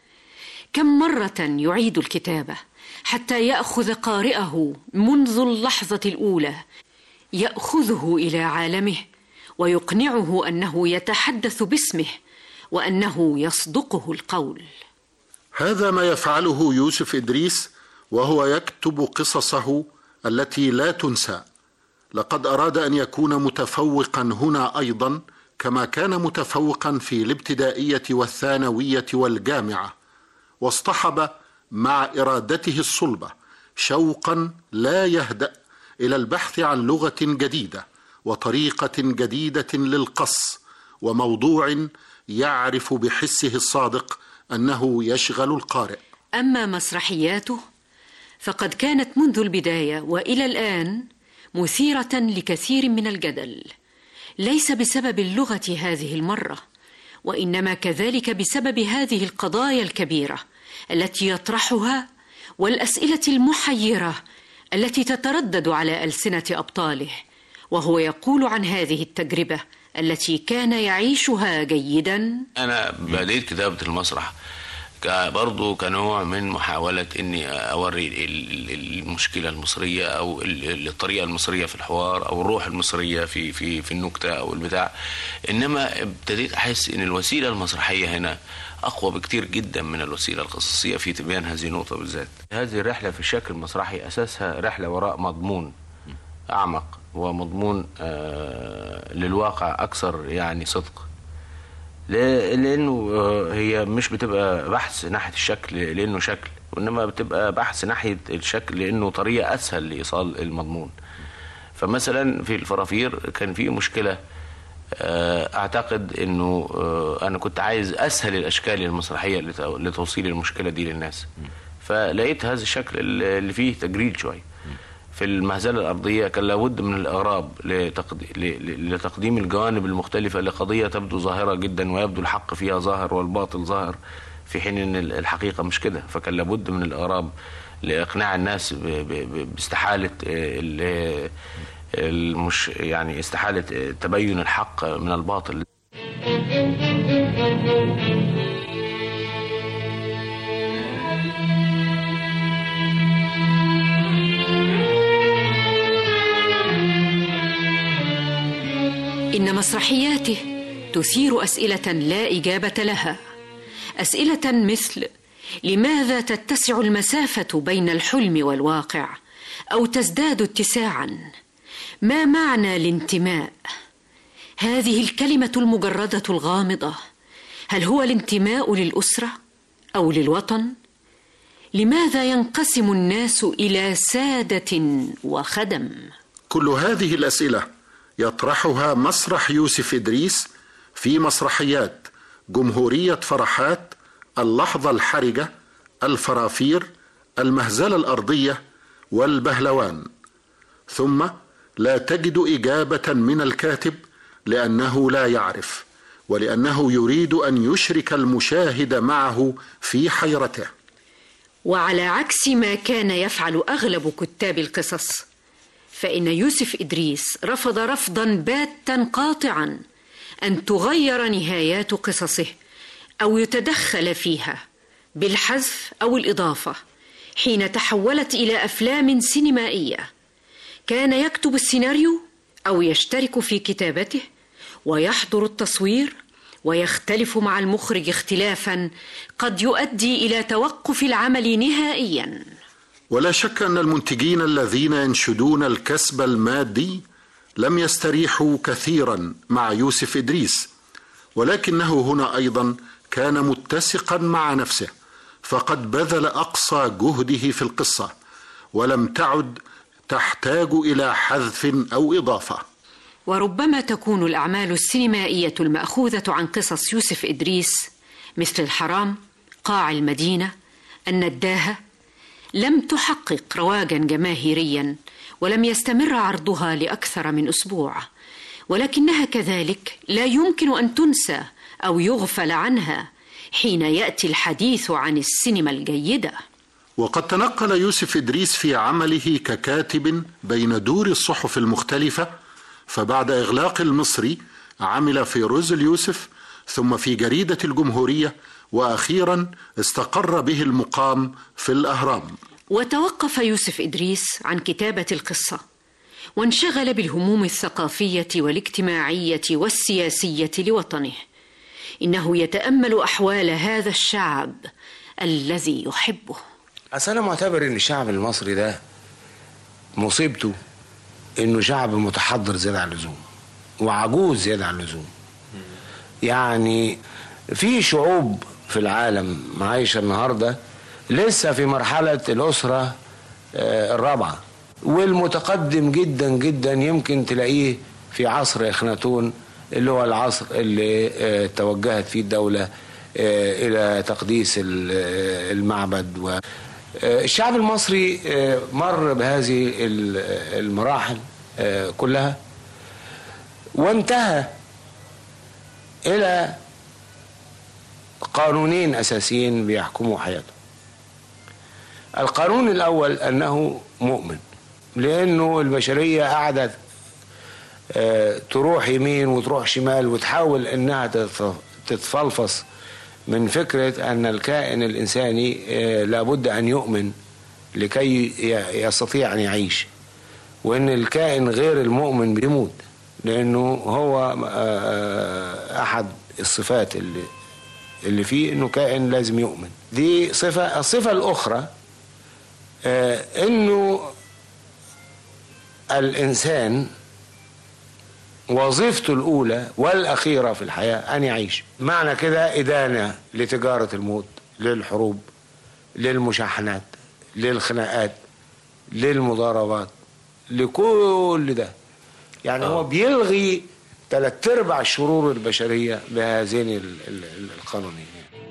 كم مره يعيد الكتابه حتى ياخذ قارئه منذ اللحظه الاولى ياخذه الى عالمه ويقنعه انه يتحدث باسمه وانه يصدقه القول
هذا ما يفعله يوسف ادريس وهو يكتب قصصه التي لا تنسى لقد اراد ان يكون متفوقا هنا ايضا كما كان متفوقا في الابتدائيه والثانويه والجامعه واصطحب مع ارادته الصلبه شوقا لا يهدا الى البحث عن لغه جديده وطريقه جديده للقص وموضوع يعرف بحسه الصادق انه يشغل القارئ
اما مسرحياته فقد كانت منذ البدايه والى الان مثيره لكثير من الجدل ليس بسبب اللغه هذه المره وانما كذلك بسبب هذه القضايا الكبيره التي يطرحها والاسئله المحيره التي تتردد على السنه ابطاله وهو يقول عن هذه التجربه التي كان يعيشها جيدا
انا بديت كتابه المسرح ك- برضو كنوع من محاولة إني أوري ال- ال- المشكلة المصرية أو ال- الطريقة المصرية في الحوار أو الروح المصرية في في في النكتة أو البتاع إنما ابتديت أحس إن الوسيلة المسرحية هنا أقوى بكتير جدا من الوسيلة القصصية في تبيان هذه النقطة بالذات هذه الرحلة في الشكل المسرحي أساسها رحلة وراء مضمون أعمق ومضمون آه، للواقع أكثر يعني صدق ل- لانه آه، هي مش بتبقى بحث ناحيه الشكل لانه شكل وانما بتبقى بحث ناحيه الشكل لانه طريقه اسهل لايصال المضمون فمثلا في الفرافير كان في مشكله آه، اعتقد انه آه، انا كنت عايز اسهل الاشكال المسرحيه لت- لتوصيل المشكله دي للناس فلقيت هذا الشكل اللي اللي فيه تجريد شويه في المهزله الارضيه كان لابد من الاغراب لتقد... ل- ل- لتقديم الجوانب المختلفه لقضيه تبدو ظاهره جدا ويبدو الحق فيها ظاهر والباطل ظاهر في حين ان ال- الحقيقه مش كده فكان لابد من الاغراب لاقناع الناس ب... ب... ب... باستحاله آه، ال... المش يعني استحاله آه، تبين الحق من الباطل
ان مسرحياته تثير اسئله لا اجابه لها اسئله مثل لماذا تتسع المسافه بين الحلم والواقع او تزداد اتساعا ما معنى الانتماء هذه الكلمه المجرده الغامضه هل هو الانتماء للاسره او للوطن لماذا ينقسم الناس الى ساده وخدم
كل هذه الاسئله يطرحها مسرح يوسف ادريس في مسرحيات جمهوريه فرحات اللحظه الحرجه الفرافير المهزله الارضيه والبهلوان ثم لا تجد اجابه من الكاتب لانه لا يعرف ولانه يريد ان يشرك المشاهد معه في حيرته
وعلى عكس ما كان يفعل اغلب كتاب القصص فان يوسف ادريس رفض رفضا باتا قاطعا ان تغير نهايات قصصه او يتدخل فيها بالحذف او الاضافه حين تحولت الى افلام سينمائيه كان يكتب السيناريو او يشترك في كتابته ويحضر التصوير ويختلف مع المخرج اختلافا قد يؤدي الى توقف العمل نهائيا
ولا شك ان المنتجين الذين ينشدون الكسب المادي لم يستريحوا كثيرا مع يوسف ادريس ولكنه هنا ايضا كان متسقا مع نفسه فقد بذل اقصى جهده في القصه ولم تعد تحتاج الى حذف او اضافه
وربما تكون الأعمال السينمائية المأخوذة عن قصص يوسف إدريس مثل الحرام قاع المدينة النداهة لم تحقق رواجا جماهيريا ولم يستمر عرضها لأكثر من أسبوع ولكنها كذلك لا يمكن أن تنسى أو يغفل عنها حين يأتي الحديث عن السينما الجيدة
وقد تنقل يوسف إدريس في عمله ككاتب بين دور الصحف المختلفة فبعد إغلاق المصري عمل في روز اليوسف ثم في جريدة الجمهورية وأخيرا استقر به المقام في الأهرام
وتوقف يوسف إدريس عن كتابة القصة وانشغل بالهموم الثقافية والاجتماعية والسياسية لوطنه إنه يتأمل أحوال هذا الشعب الذي يحبه
أصل أنا معتبر إن الشعب المصري ده مصيبته إنه شعب متحضر زيادة عن اللزوم وعجوز زيادة عن اللزوم يعني في شعوب في العالم عايشة النهاردة لسه في مرحلة الأسرة آه، الرابعة والمتقدم جدا جدا يمكن تلاقيه في عصر إخناتون اللي هو العصر اللي آه، توجهت فيه الدولة آه، إلى تقديس ال- آه، المعبد و آه، الشعب المصري آه، مر بهذه ال- آه، المراحل آه، كلها وانتهى إلى قانونين أساسيين بيحكموا حياته القانون الأول أنه مؤمن لأنه البشرية قعدت آه، تروح يمين وتروح شمال وتحاول أنها تتف- تتفلفص من فكرة أن الكائن الإنساني آه، لابد أن يؤمن لكي ي- يستطيع أن يعيش وأن الكائن غير المؤمن بيموت لأنه هو آه، آه، أحد الصفات اللي اللي فيه انه كائن لازم يؤمن دي صفة الصفة الأخرى آه انه الإنسان وظيفته الأولى والأخيرة في الحياة أن يعيش معنى كده إدانة لتجارة الموت للحروب للمشاحنات للخناقات للمضاربات لكل ده يعني هو بيلغي ثلاث ارباع الشرور البشريه بهذين ال- ال- ال- القانونين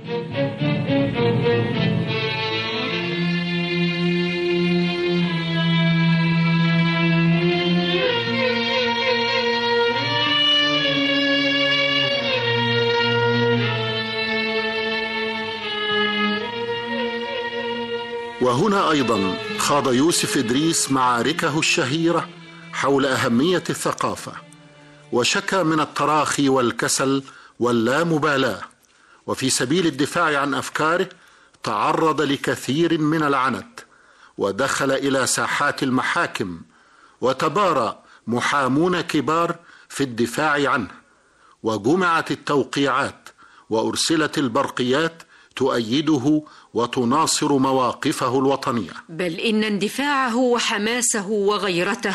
وهنا ايضا خاض يوسف ادريس معاركه الشهيره حول اهميه الثقافه وشكى من التراخي والكسل واللامبالاه وفي سبيل الدفاع عن افكاره تعرض لكثير من العنت ودخل الى ساحات المحاكم وتبارى محامون كبار في الدفاع عنه وجمعت التوقيعات وارسلت البرقيات تؤيده وتناصر مواقفه الوطنيه
بل إن اندفاعه وحماسه وغيرته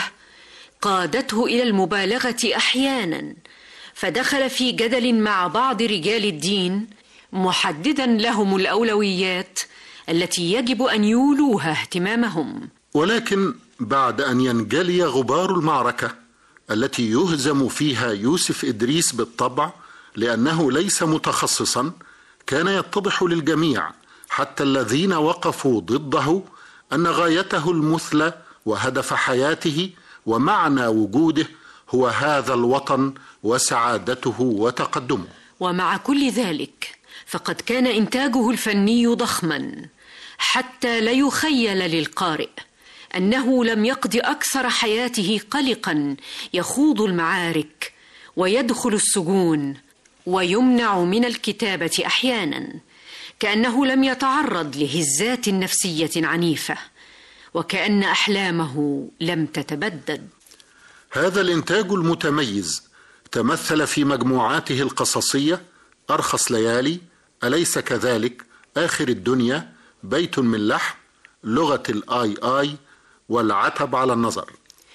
قادته إلى المبالغة أحيانا فدخل في جدل مع بعض رجال الدين محددا لهم الأولويات التي يجب أن يولوها اهتمامهم
ولكن بعد ان ينجلي غبار المعركه التي يهزم فيها يوسف ادريس بالطبع لانه ليس متخصصا كان يتضح للجميع حتى الذين وقفوا ضده ان غايته المثلى وهدف حياته ومعنى وجوده هو هذا الوطن وسعادته وتقدمه
ومع كل ذلك فقد كان إنتاجه الفني ضخما حتى لا يخيل للقارئ أنه لم يقض أكثر حياته قلقا يخوض المعارك ويدخل السجون ويمنع من الكتابة أحيانا كأنه لم يتعرض لهزات نفسية عنيفة وكأن أحلامه لم تتبدد
هذا الانتاج المتميز تمثل في مجموعاته القصصيه ارخص ليالي اليس كذلك اخر الدنيا بيت من لحم لغه الاي اي والعتب على النظر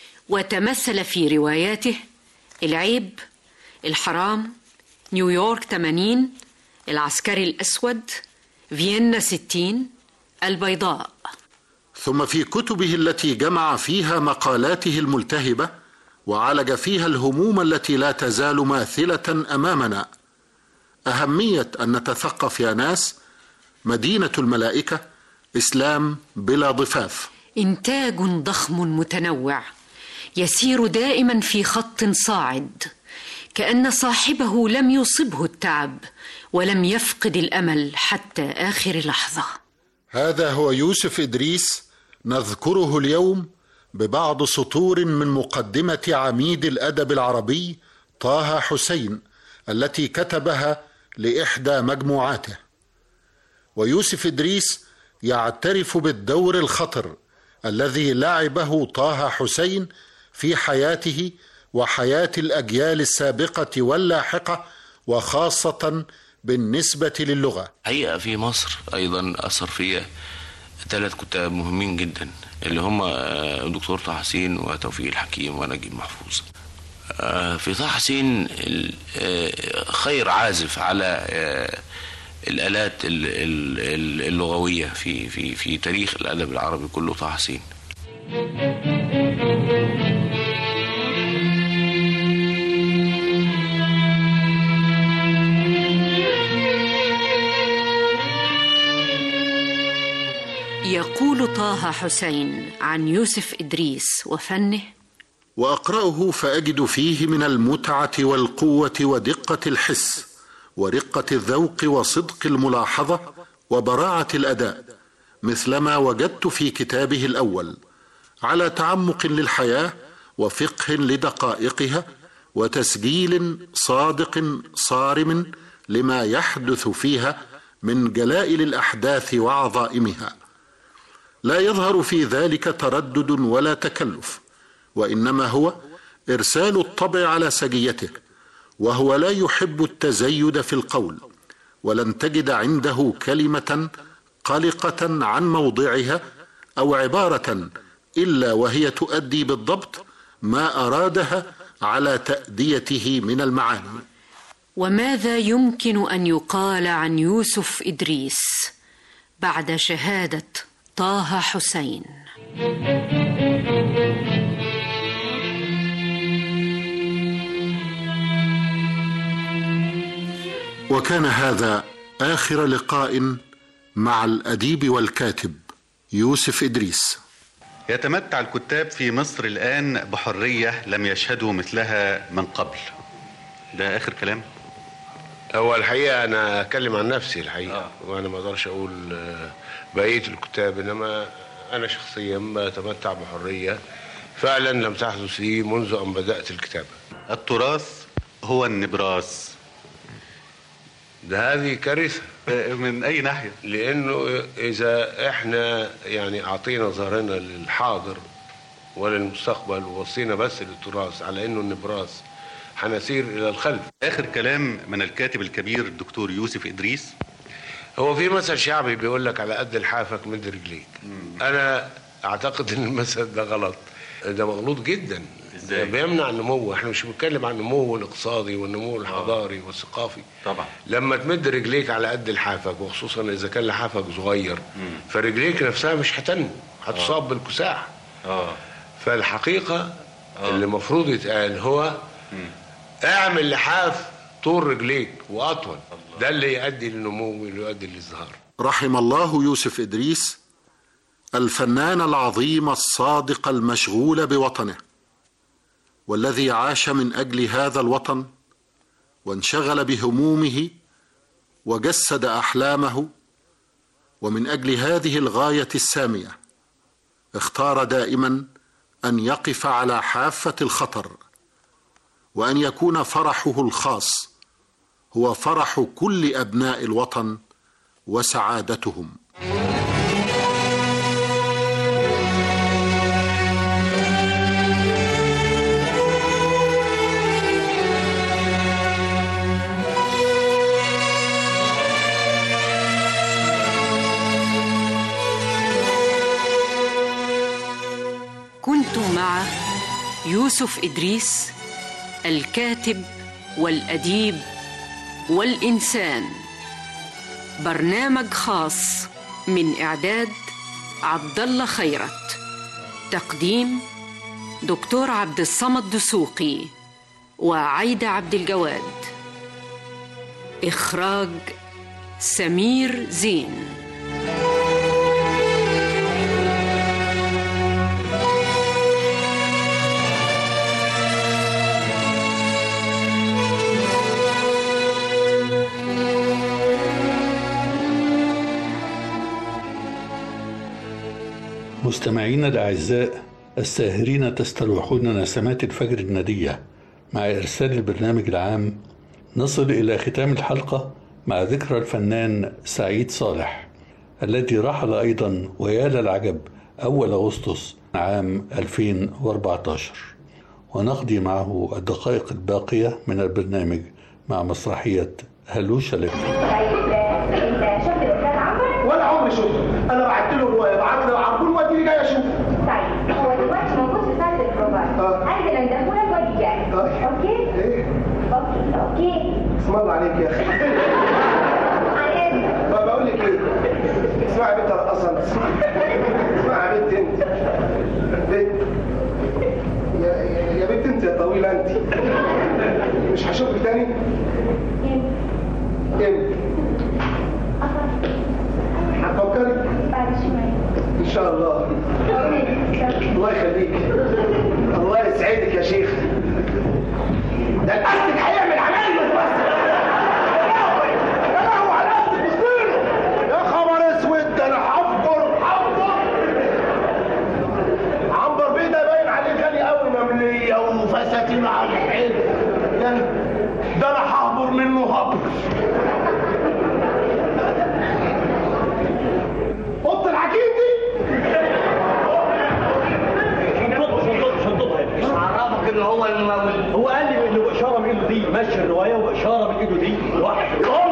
وتمثل في رواياته العيب الحرام نيويورك 80 العسكري الأسود فيينا 60 البيضاء
ثم في كتبه التي جمع فيها مقالاته الملتهبه وعالج فيها الهموم التي لا تزال ماثله امامنا اهميه ان نتثقف يا ناس مدينه الملائكه اسلام بلا ضفاف
انتاج ضخم متنوع يسير دائما في خط صاعد كان صاحبه لم يصبه التعب ولم يفقد الامل حتى اخر لحظه
هذا هو يوسف ادريس نذكره اليوم ببعض سطور من مقدمه عميد الادب العربي طه حسين التي كتبها لاحدى مجموعاته ويوسف ادريس يعترف بالدور الخطر الذي لعبه طه حسين في حياته وحياه الاجيال السابقه واللاحقه وخاصه بالنسبه للغه
حقيقة في مصر أيضا أثر فيها ثلاث كتاب مهمين جدا اللي هم آه، دكتور طه حسين وتوفيق الحكيم ونجيب محفوظ آه، في طه حسين ال- آه، خير عازف على آه، الآلات ال- ال- ال- اللغوية في في في تاريخ الأدب العربي كله طه حسين
يقول طه حسين عن يوسف ادريس وفنه
واقراه فاجد فيه من المتعه والقوه ودقه الحس ورقه الذوق وصدق الملاحظه وبراعه الاداء مثلما وجدت في كتابه الاول على تعمق للحياه وفقه لدقائقها وتسجيل صادق صارم لما يحدث فيها من جلائل الاحداث وعظائمها لا يظهر في ذلك تردد ولا تكلف وانما هو ارسال الطبع على سجيته وهو لا يحب التزيد في القول ولن تجد عنده كلمه قلقه عن موضعها او عباره الا وهي تؤدي بالضبط ما ارادها على تاديته من المعاني
وماذا يمكن ان يقال عن يوسف ادريس بعد شهاده طه حسين
وكان هذا اخر لقاء مع الاديب والكاتب يوسف ادريس
يتمتع الكتاب في مصر الآن بحرية لم يشهدوا مثلها من قبل ده آخر كلام
هو الحقيقه انا اتكلم عن نفسي الحقيقه آه. وانا ما اقدرش اقول آه، بقيه الكتاب انما انا شخصيا بتمتع بحريه فعلا لم تحدث لي منذ ان بدات الكتابه
التراث هو النبراس
ده هذه كارثه
من اي ناحيه
لانه اذا احنا يعني اعطينا ظهرنا للحاضر وللمستقبل ووصينا بس للتراث على انه النبراس هنسير الى الخلف
آخر كلام من الكاتب الكبير الدكتور يوسف إدريس
هو في مثل شعبي بيقول لك على قد لحافك مد رجليك انا اعتقد ان المثل ده غلط ده مغلوط جدا ده بيمنع النمو احنا مش بنتكلم عن النمو الاقتصادي والنمو الحضاري والثقافي
طبعا
لما تمد رجليك على قد لحافك وخصوصا اذا كان لحافك صغير فرجليك نفسها مش هتنمو هتصاب بالكساح
اه
فالحقيقه اللي المفروض يتقال هو اعمل لحاف طول رجليك واطول ده اللي يؤدي للنمو واللي يؤدي للازدهار
رحم الله يوسف ادريس الفنان العظيم الصادق المشغول بوطنه والذي عاش من اجل هذا الوطن وانشغل بهمومه وجسد احلامه ومن اجل هذه الغايه الساميه اختار دائما ان يقف على حافه الخطر وان يكون فرحه الخاص هو فرح كل ابناء الوطن وسعادتهم
كنت مع يوسف ادريس الكاتب والاديب والانسان برنامج خاص من اعداد عبد الله خيرت تقديم دكتور عبد الصمد دسوقي وعايدة عبد الجواد إخراج سمير زين
مستمعينا الأعزاء الساهرين تستلوحون نسمات الفجر الندية مع إرسال البرنامج العام نصل إلى ختام الحلقة مع ذكرى الفنان سعيد صالح الذي رحل أيضا ويا للعجب أول أغسطس عام 2014 ونقضي معه الدقائق الباقية من البرنامج مع مسرحية هلوشة لك
ولا عمري شفته انا بعت له روايه بعت له عربون وادي لي جاي اشوفه
طيب هو دلوقتي موجود في صاله البروفات عايز ندخلك وادي جاي اوكي اوكي اوكي
اسم الله عليك يا اخي طب بقول لك ايه اسمعي يا بنت القصر اسمعي يا بنت انت بنت يا يا- يا بنت انت يا طويله انت مش هشوفك تاني امتى هتفكري
بعد شويه
ان شاء الله الله يخليك الله يسعدك يا شيخ ده الاسد هيعمل عمايل بس يا لهوي على الاسد مسكينه يا خبر اسود ده انا هفجر هفجر عنبر بيه ده باين عليه غالي قوي ممليه وفساتين على الحيل ده ده انا ههبر منه هبر اوضه العجين دي
مش عرفك ان هو الممول هو قال لي انه اشاره من ايده دي ماشي الروايه واشاره من ايده دي واحد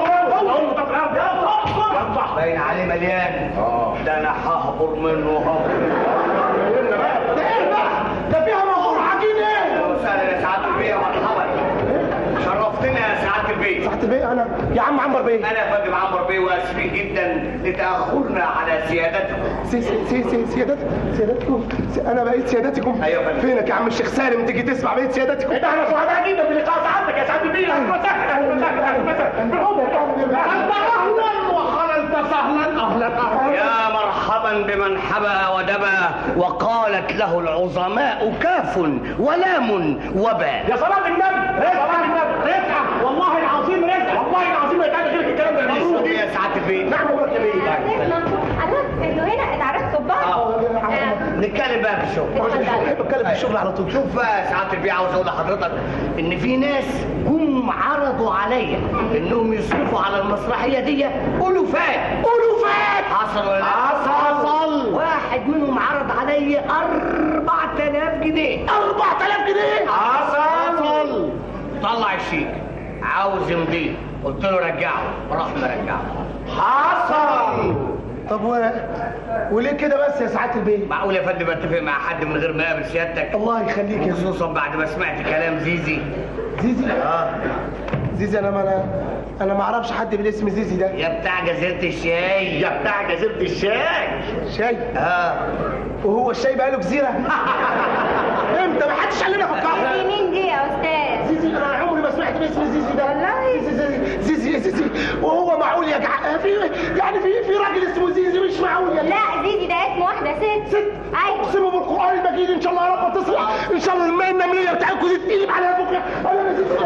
باين عليه مليان ده انا ههبر منه هبر
ده ايه بقى؟ ده فيها مغور عجين ايه؟
وسهلا يا سعاده البيه مرحبا شرفتنا يا سعاده البيه
سعاده البيه انا يا عم عنبر بيه
انا يا فندم عمرو بيه واسفين جدا لتاخرنا على سيادتكم
سي سي سي سي سيادات سياداتكم سي انا بقيت سياداتكم
ايوه يا فندم
فينك يا عم الشيخ سالم تيجي تسمع بقيت سياداتكم ده احنا سعداء جدا بلقاء سعادتك يا سعاده البيه اهلا وسهلا اهلا وسهلا اهلا وسهلا انت اهلا وخللت سهلا اهلا اهلا
يا مرحبا بمن حبا ودبا وقالت له العظماء كاف ولام وباء
يا صلاة النبي يا صلاة النبي رفعة والله العظيم رفعة والله العظيم ما يتعمل غيرك الكلام ده
مبروك يا سعاده البيه
نعم مبروك يا بيه
حضرتك انه هنا اتعرفتوا ببعض
نتكلم بقى في الشغل
بحب اتكلم في الشغل على طول
شوف بقى يا سعاده البيه عاوز اقول لحضرتك ان في ناس جم عرضوا عليا انهم يصرفوا على المسرحيه دي الوفات
الوفات
حصل ولا لا؟
حصل.
واحد منهم عرض عليا 4000 جنيه
4000 جنيه
حصل طلع الشيك عاوز يمضيه قلت له رجعه راح مرجعه
حصل طب و... وليه كده بس يا سعاده البيه
معقول يا فندم اتفق مع حد من غير ما اقابل سيادتك
الله يخليك يا
خصوصا بعد ما سمعت كلام زيزي
زيزي
اه
زيزي انا ما انا انا ما اعرفش حد بالاسم زيزي ده
يا بتاع جزيره الشاي
يا بتاع جزيره الشاي شاي
اه
وهو الشاي بقى له جزيره امتى ما حدش قال لنا فكرنا
دي مين دي يا استاذ
زيزي انا عمري ما سمعت باسم زيزي ده
والله
زيزي زيزي زيزي وهو معقول يا جع في يعني في في راجل اسمه زيزي مش معقول يا
لا زيزي ده اسم واحده ست
ست
ايوه
اقسم بالقران المجيد ان شاء الله يا رب تصلح ان شاء الله الماء النمليه بتاعتكم دي تقلب على بكره انا ما زيزي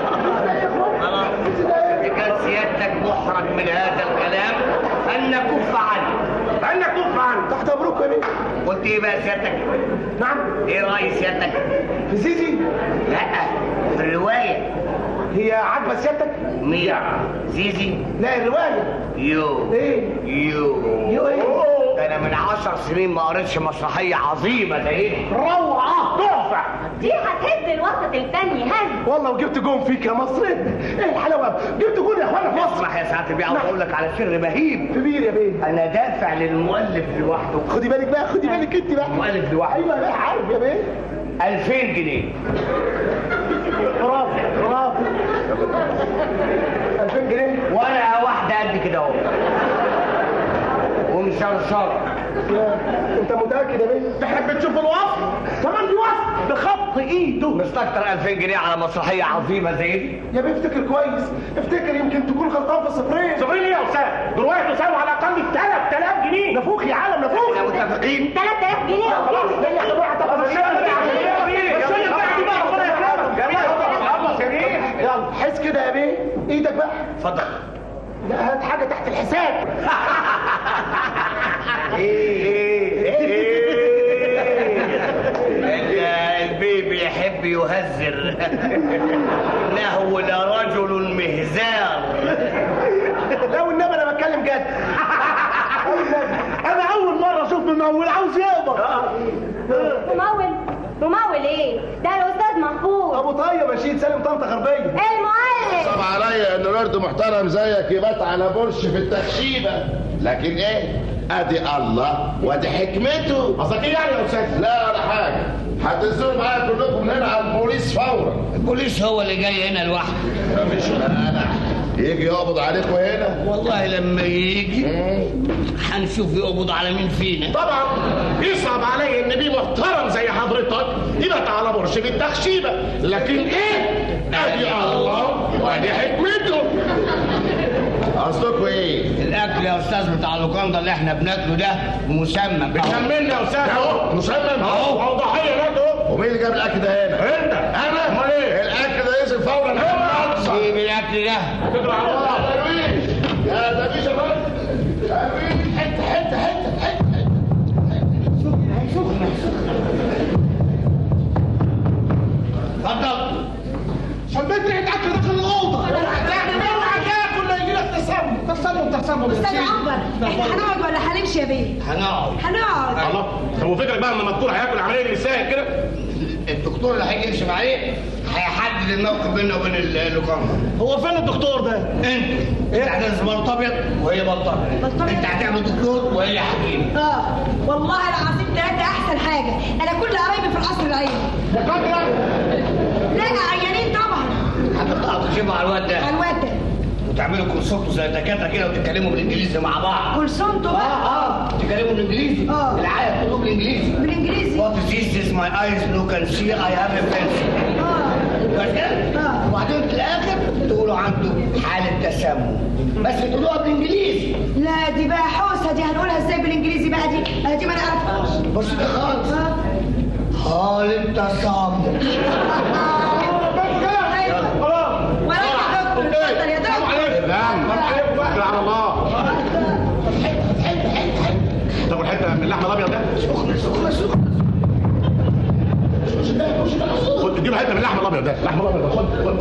إذا كان سيادتك محرج من هذا الكلام أن نكف عنه
أن نكف عنه تحت أمرك يا بيه
قلت إيه بقى سيادتك؟
نعم
إيه رأي سيادتك؟
في زيزي
لا في الرواية
هي عاجبة سيادتك؟
مين؟ زيزي؟
لا الرواية
يو
ايه؟
يو
يو ايه؟
ده أنا من عشر سنين ما قريتش مسرحية عظيمة زي دي
روعة تحفة
دي هتهد الوسط الفني هز
والله وجبت جون فيك يا مصر ايه الحلاوة جبت جون يا اخوانا في مصر
اسمح يا سعادة البيه عاوز أقول لك على سر مهيب
كبير يا بيه
أنا دافع للمؤلف لوحده
خدي بالك بقى خدي بالك انت بقى
المؤلف لوحده
ايوه بقى عارف يا بيه
2000 جنيه
برافو برافو 2000 جنيه
ورقة واحدة قد كده أهو ومشرشرة
يا انت متاكد يا بيه؟ ده احنا بنشوف الوصف كمان في وصف
ايده مستكتر 2000 جنيه على مسرحيه عظيمه زي دي
يا بيه افتكر كويس افتكر يمكن تكون غلطان في صفرين
صفرين ايه يا استاذ دلوقتي تساوي على الاقل 3000 جنيه
نفوخ يا عالم نفوخ
احنا متفقين
3000 جنيه
خلاص ده يا جماعه طب
يلا حس كده يا بيه ايدك بقى
اتفضل
لا هات حاجه تحت الحساب
البيبي يحب يهزر انه لرجل مهزار
لا والنبي انا بتكلم جد انا اول مره اشوف ممول عاوز يقبض
ممول ممول ايه ده الاستاذ محفوظ
ابو طيب رشيد سالم طنطا غربيه
المعلم
صعب عليا ان نرد محترم زيك يبات على برش في التخشيبه لكن ايه ادي الله وادي حكمته
قصدك ايه يعني يا استاذ
لا ولا حاجه هتنزلوا معايا كلكم هنا على البوليس فورا
البوليس هو اللي جاي هنا لوحده
مش انا يجي يقبض عليكم هنا
والله لما يجي هنشوف يقبض على مين فينا
طبعا يصعب عليا ان بيه محترم زي حضرتك يبقى على برش في التخشيبه لكن ايه ادي الله وادي حكمته
قصدكم ايه
الاكل يا استاذ بتاع اللوكاندا اللي احنا بناكله ده مسمم
بتسمينا يا استاذ اهو مسمم اهو اهو ضحيه برضه
ومين اللي جاب الاكل ده هنا
انت
انا
امال ايه
الاكل ده ينزل فورا
سيب الاكل ده
تقرا على الله
يا درويش يا درويش يا فندم درويش حته حته حته حته
اتفضل
شميت ريحه اكل داخل الاوضه هتعمل اوعى تاكل لا يجي لك تسمم تسمم تسمم
استاذ عنبر احنا هنقعد ولا هنمشي يا بيه؟
هنقعد
هنقعد
الله طب وفكرك بقى ان الدكتور هياكل العمليه دي ساهل كده
الدكتور اللي هيجي يمشي معايا هيحدد الموقف بيننا وبين اللوكاندا
هو فين الدكتور ده
انت انت هتنزل بلط ابيض وهي بلط ابيض انت هتعمل دكتور وهي حكيم
اه والله العظيم ثلاثة أحسن حاجة أنا كل قرايبي في القصر العيني لا عيانين طبعا
هتقطعوا تخشبوا على الواد ده
على الواد ده
وتعملوا كونسولتو زي الدكاتره كده وتتكلموا بالانجليزي مع بعض
كلثومته
اه
بقى
اه تتكلموا بالانجليزي
آه.
العيال كلهم بالانجليزي
بالإنجليزي
What is this? This my eyes look and see I have a fancy. بس كده؟
آه.
وبعدين في الاخر تقولوا عنده حالة تسمم بس تقولوها بالانجليزي
لا دي بقى حوسة دي هنقولها ازاي بالإنجليزي بقى دي آه، دي ما نعرفهاش
بص ده خالص
آه.
حالة تسمم
ولا يا دكتور اتفضل يا دكتور
نعم توكل على الله تاكل حته من اللحمه الابيض ده
سخنة سخنة سخنة
خد اديله حته من اللحمه الابيض ده اللحمه الابيض ده خد خد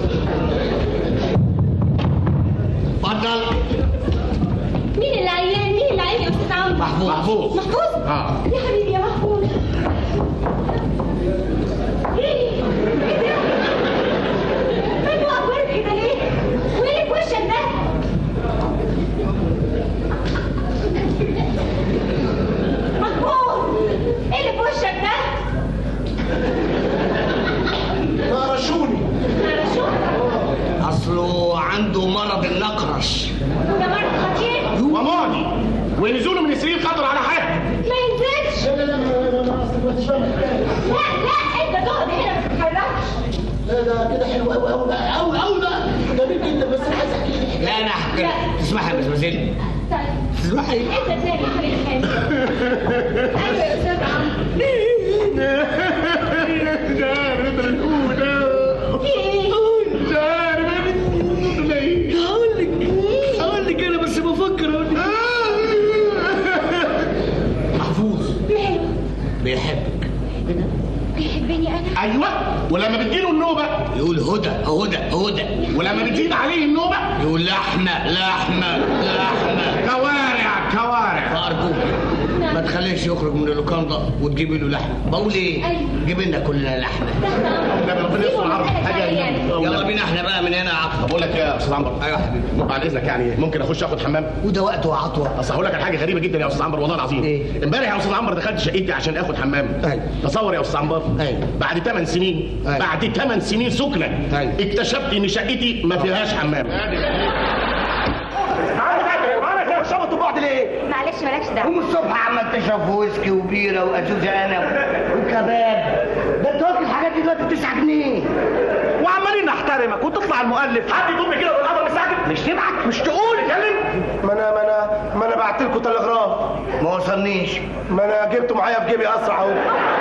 اتفضل
مين اللي عيان مين اللي عيان يا استاذ عمرو
محفوظ
محفوظ
محفوظ
اه
يا حبيبي يا محفوظ ايه ايه ده انت اخبارك كده ليه وايه اللي في وشك ده محفوظ ايه اللي في وشك ده
رشوني
اصله عنده مرض النقرش
وده مرض خطير
وماضي ونزوله من السرير خطر على حياته
ما ينزلش لا لا انت تقعد هنا ما تتحركش
لا ده كده حلو قوي قوي بقى قوي قوي بقى جميل جدا بس انا عايز احكي لك
لا انا احكي لك تسمحي يا بسبسين
طيب
تسمحي
انت تاني يا حبيبي ايوه يا استاذ عمرو
هقول لك هقول لك انا بس بفكر اقول لك محفوظ
ماله
بيحبك
بيحبني انا
ايوه ولما بتجيله النوبه
يقول هدى هدى هدى
ولما بتزيد عليه النوبه
يقول لحمه لحمه لحمه
كوارع كوارع
فارجوك ما تخليش يخرج من اللوكاندا وتجيبي له لحمه بقول ايه
أيوة.
جيب لنا كلنا لحمه
النبي ربنا يستر عرض حاجه
يلا بينا احنا بقى من هنا يا عطوه
بقول لك يا استاذ عنبر
ايوه يا حبيبي
بعد اذنك يعني ممكن اخش اخد حمام
وده وقته عطوه
اصل هقول لك على حاجه غريبه جدا يا استاذ عنبر والله العظيم
إيه؟
امبارح يا استاذ عنبر دخلت شقتي عشان اخد حمام
أيوة.
تصور يا استاذ عنبر
أيوة.
بعد 8 سنين
أيوة.
بعد 8 سنين سكنه
أيوة.
اكتشفت ان شقتي ما فيهاش حمام
شبطوا بعض ليه؟
معلش مالكش دعوه
قوم الصبح عمال تشرب ويسكي وبيره وازوزه انا وكباب ده انت واكل حاجات عندي دلوقتي 9 جنيه
وعمالين نحترمك وتطلع المؤلف حد يضم كده بالقدر ساكت
مش تبعت مش تقول
اتكلم
ما انا ما انا ما انا بعت لكم تلغرام
ما وصلنيش
ما انا جبته معايا في جيبي اسرع اهو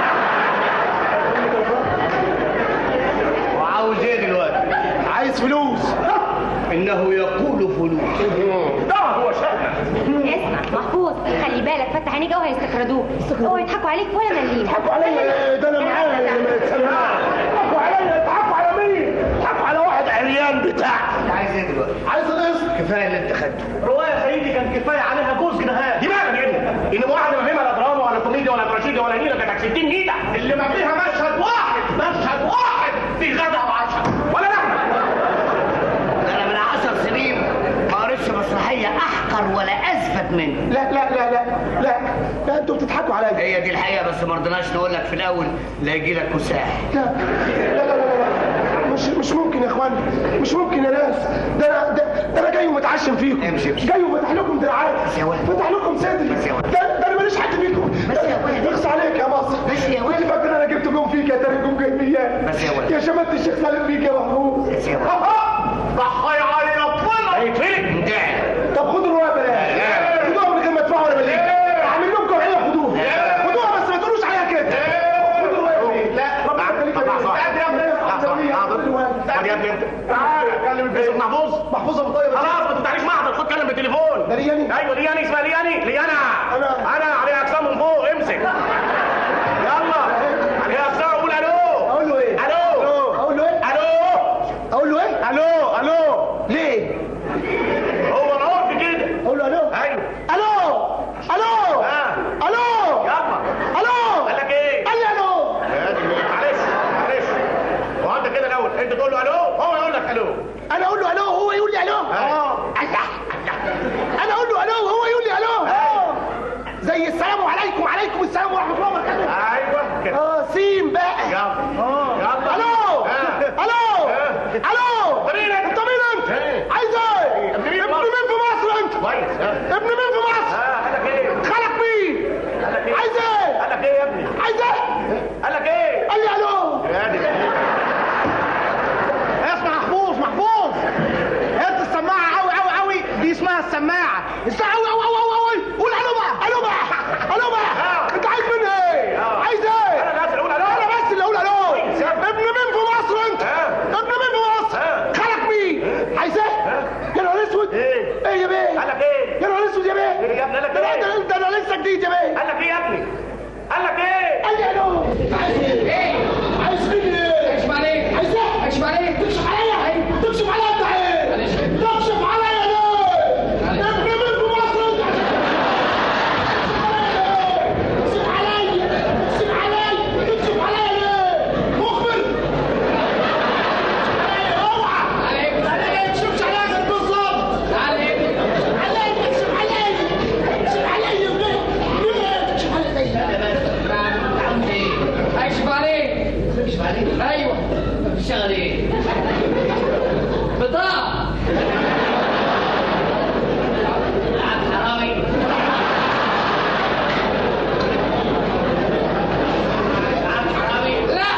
وعاوز ايه دلوقتي
عايز فلوس
انه يقول فلوس ده هو شأنك
اسمع محفوظ خلي بالك فتح عينيك قوي هيستكردوك اوعوا يضحكوا عليك ولا مليم
يضحكوا عليا ده انا معايا يضحكوا عليا يضحكوا على مين؟ يضحكوا على واحد عريان بتاع
عايز ايه دلوقتي
عايز القسط
كفايه اللي انت خدته روايه سيدي كان كفايه عليها جزء نهائي دي بقى جدا ان واحد ما فيها لا دراما ولا كوميديا ولا تراجيديا ولا نيله كانت 60 نيله اللي ما فيها مشهد واحد مشهد واحد في غدا وعشاء ولا لحمه
انا من عشر سنين ما قريتش مسرحيه احقر ولا اثبت منه لا لا لا لا لا لا انتوا بتضحكوا عليا
هي دي الحقيقه بس ما رضيناش نقول لك في الاول لا يجي لك كساح
لا لا لا لا لا مش مش ممكن يا اخوان مش ممكن يا ناس ده انا ده, ده انا جاي ومتعشم فيكم جاي وفتح لكم دراعات فتح لكم صدري ده, ده انا ماليش حد فيكم يخص عليك يا مصر
بس يا ولد
كنت فاكر انا جبت جون فيك يا تاني جون جاي فيا
بس يا ولد
يا شمالة الشيخ سالم فيك يا محمود
بس يا ولد
ضحي علي ربنا
هيتفلت انت
طب خدوا الروايه بلاش خدوها من غير ما تدفعوا ولا مليم اعمل لكم جمعيه خدوها خدوها بس ما تقولوش عليها كده خدوا الروايه لا ربنا يخليك
طب يا ابني انت تعالى اتكلم في محفوظ
محفوظ ابو طيب
خلاص ما تفتحليش معهد خد كلم بالتليفون
ده لياني
ايوه لياني اسمها لياني ليانا
انا
انا عليها اجسام من فوق امسك يلا عليها اجسام قول الو
اقول له ايه
الو
اقول له ايه
الو
اقول له ايه
الو الو
ليه
هو العرف كده
اقول له الو
ايوه
الو الو
ها
الو
يلا
الو
قال لك ايه
قال لي الو
يا دي معلش معلش هو انت كده الاول انت تقول له الو هو يقول لك الو
انا اقول له الو هو يقول لي الو
اه
الله انا اقول له الو هو يقول لي الو اه زي السلام عليكم عليكم السلام ورحمه الله وبركاته
ايوه كده
اه سين بقى
يلا يلا
الو
ها.
الو
ها.
الو
مين انت؟
انت مين انت
ايه؟
عايز ايه
ابن مين
ابن
مصر؟
مين في مصر انت
كويس ها
ابن مين في مصر
ها قال لك ايه
خلق مين
قال لك ايه
عايز ايه
قال لك ايه يا ابني
عايز ايه
قال لك ايه
قال لي الو
يا دي
اسمع محفوظ محفوظ انت السماعه قوي قوي قوي دي اسمها السماعه اسمع قوي قوي قوي قوي قول الو بقى الو بقى الو بقى انت عايز مني ايه عايز ايه
انا بس اقول الو
انا بس اللي اقول الو ابن مين في مصر انت ابن مين في مصر خلق مين عايز ايه يا نهار اسود
ايه
ايه يا بيه
قال لك ايه
يا نهار اسود يا بيه
ايه يا ابني قال لك
ده
ايه
ده- ده انا لسه جديد يا بيه
قال لك ايه يا ابني قال لك ايه
قال لي الو عايز ايه عايز مني ايه
اكشف عليك
عايز ايه
اكشف عليك
تكشف عليا تكشف عليا انت ايه تكشف عليا ليه ابن مين في مصر انت تكشف عليا تكشف عليا تكشف عليا ليه مخبر اوعى
عليك
انا ما تكشفش عليا غير بالظبط
عليك
عليا تكشف عليا تكشف عليا ليه ليه تكشف عليا زي
اكشف عليك
تكشف عليا
ايوه
بتشتغل ايه
بطاقه
حرامي
لا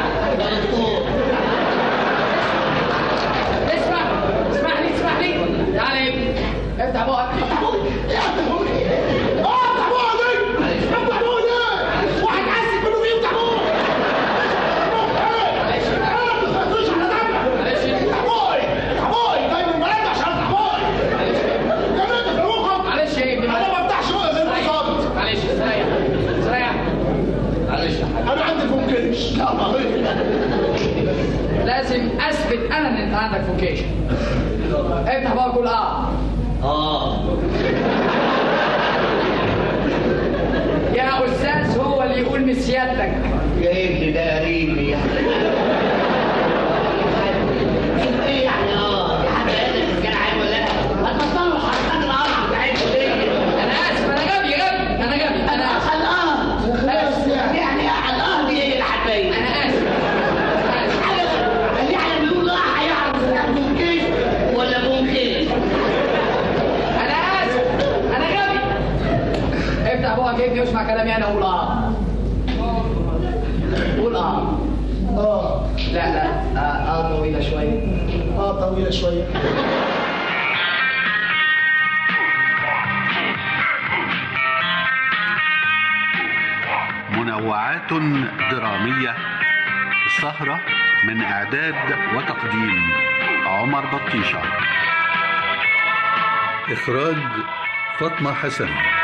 اسمع اسمح لي اسمح لي تعال يا ابني افتح بقك
افتح بقى دي افتح بقى دي واحد عايز منه فيه افتح بقى
معلش يا ابني
انا ما بفتحش بقى زي بالظبط
معلش استريح استريح معلش يا حبيبي
انا عندي فوكيش
لازم اثبت انا ان انت عندك فوكيشن افتح بقى قول اه
اه
يا استاذ هو اللي يقول من سيادتك
يا ابني ده قريبي يعني ايه يعني اه يا حبيبي كان عايز ولا هتبطلوا حركات القرع بتاعتكم ليه
انا اسف انا غبي غبي انا غبي انا اسف
خلاص يعني على الاه دي ايه الحبايب
انا اسف
اللي احنا بنقول اه هيعرف ان ممكن ولا ممكن
انا اسف انا غبي افتح بقك يا ابني واسمع كلامي انا قول اه قول اه
شويه اه طويله شويه
منوعات درامية السهرة من إعداد وتقديم عمر بطيشة إخراج فاطمة حسن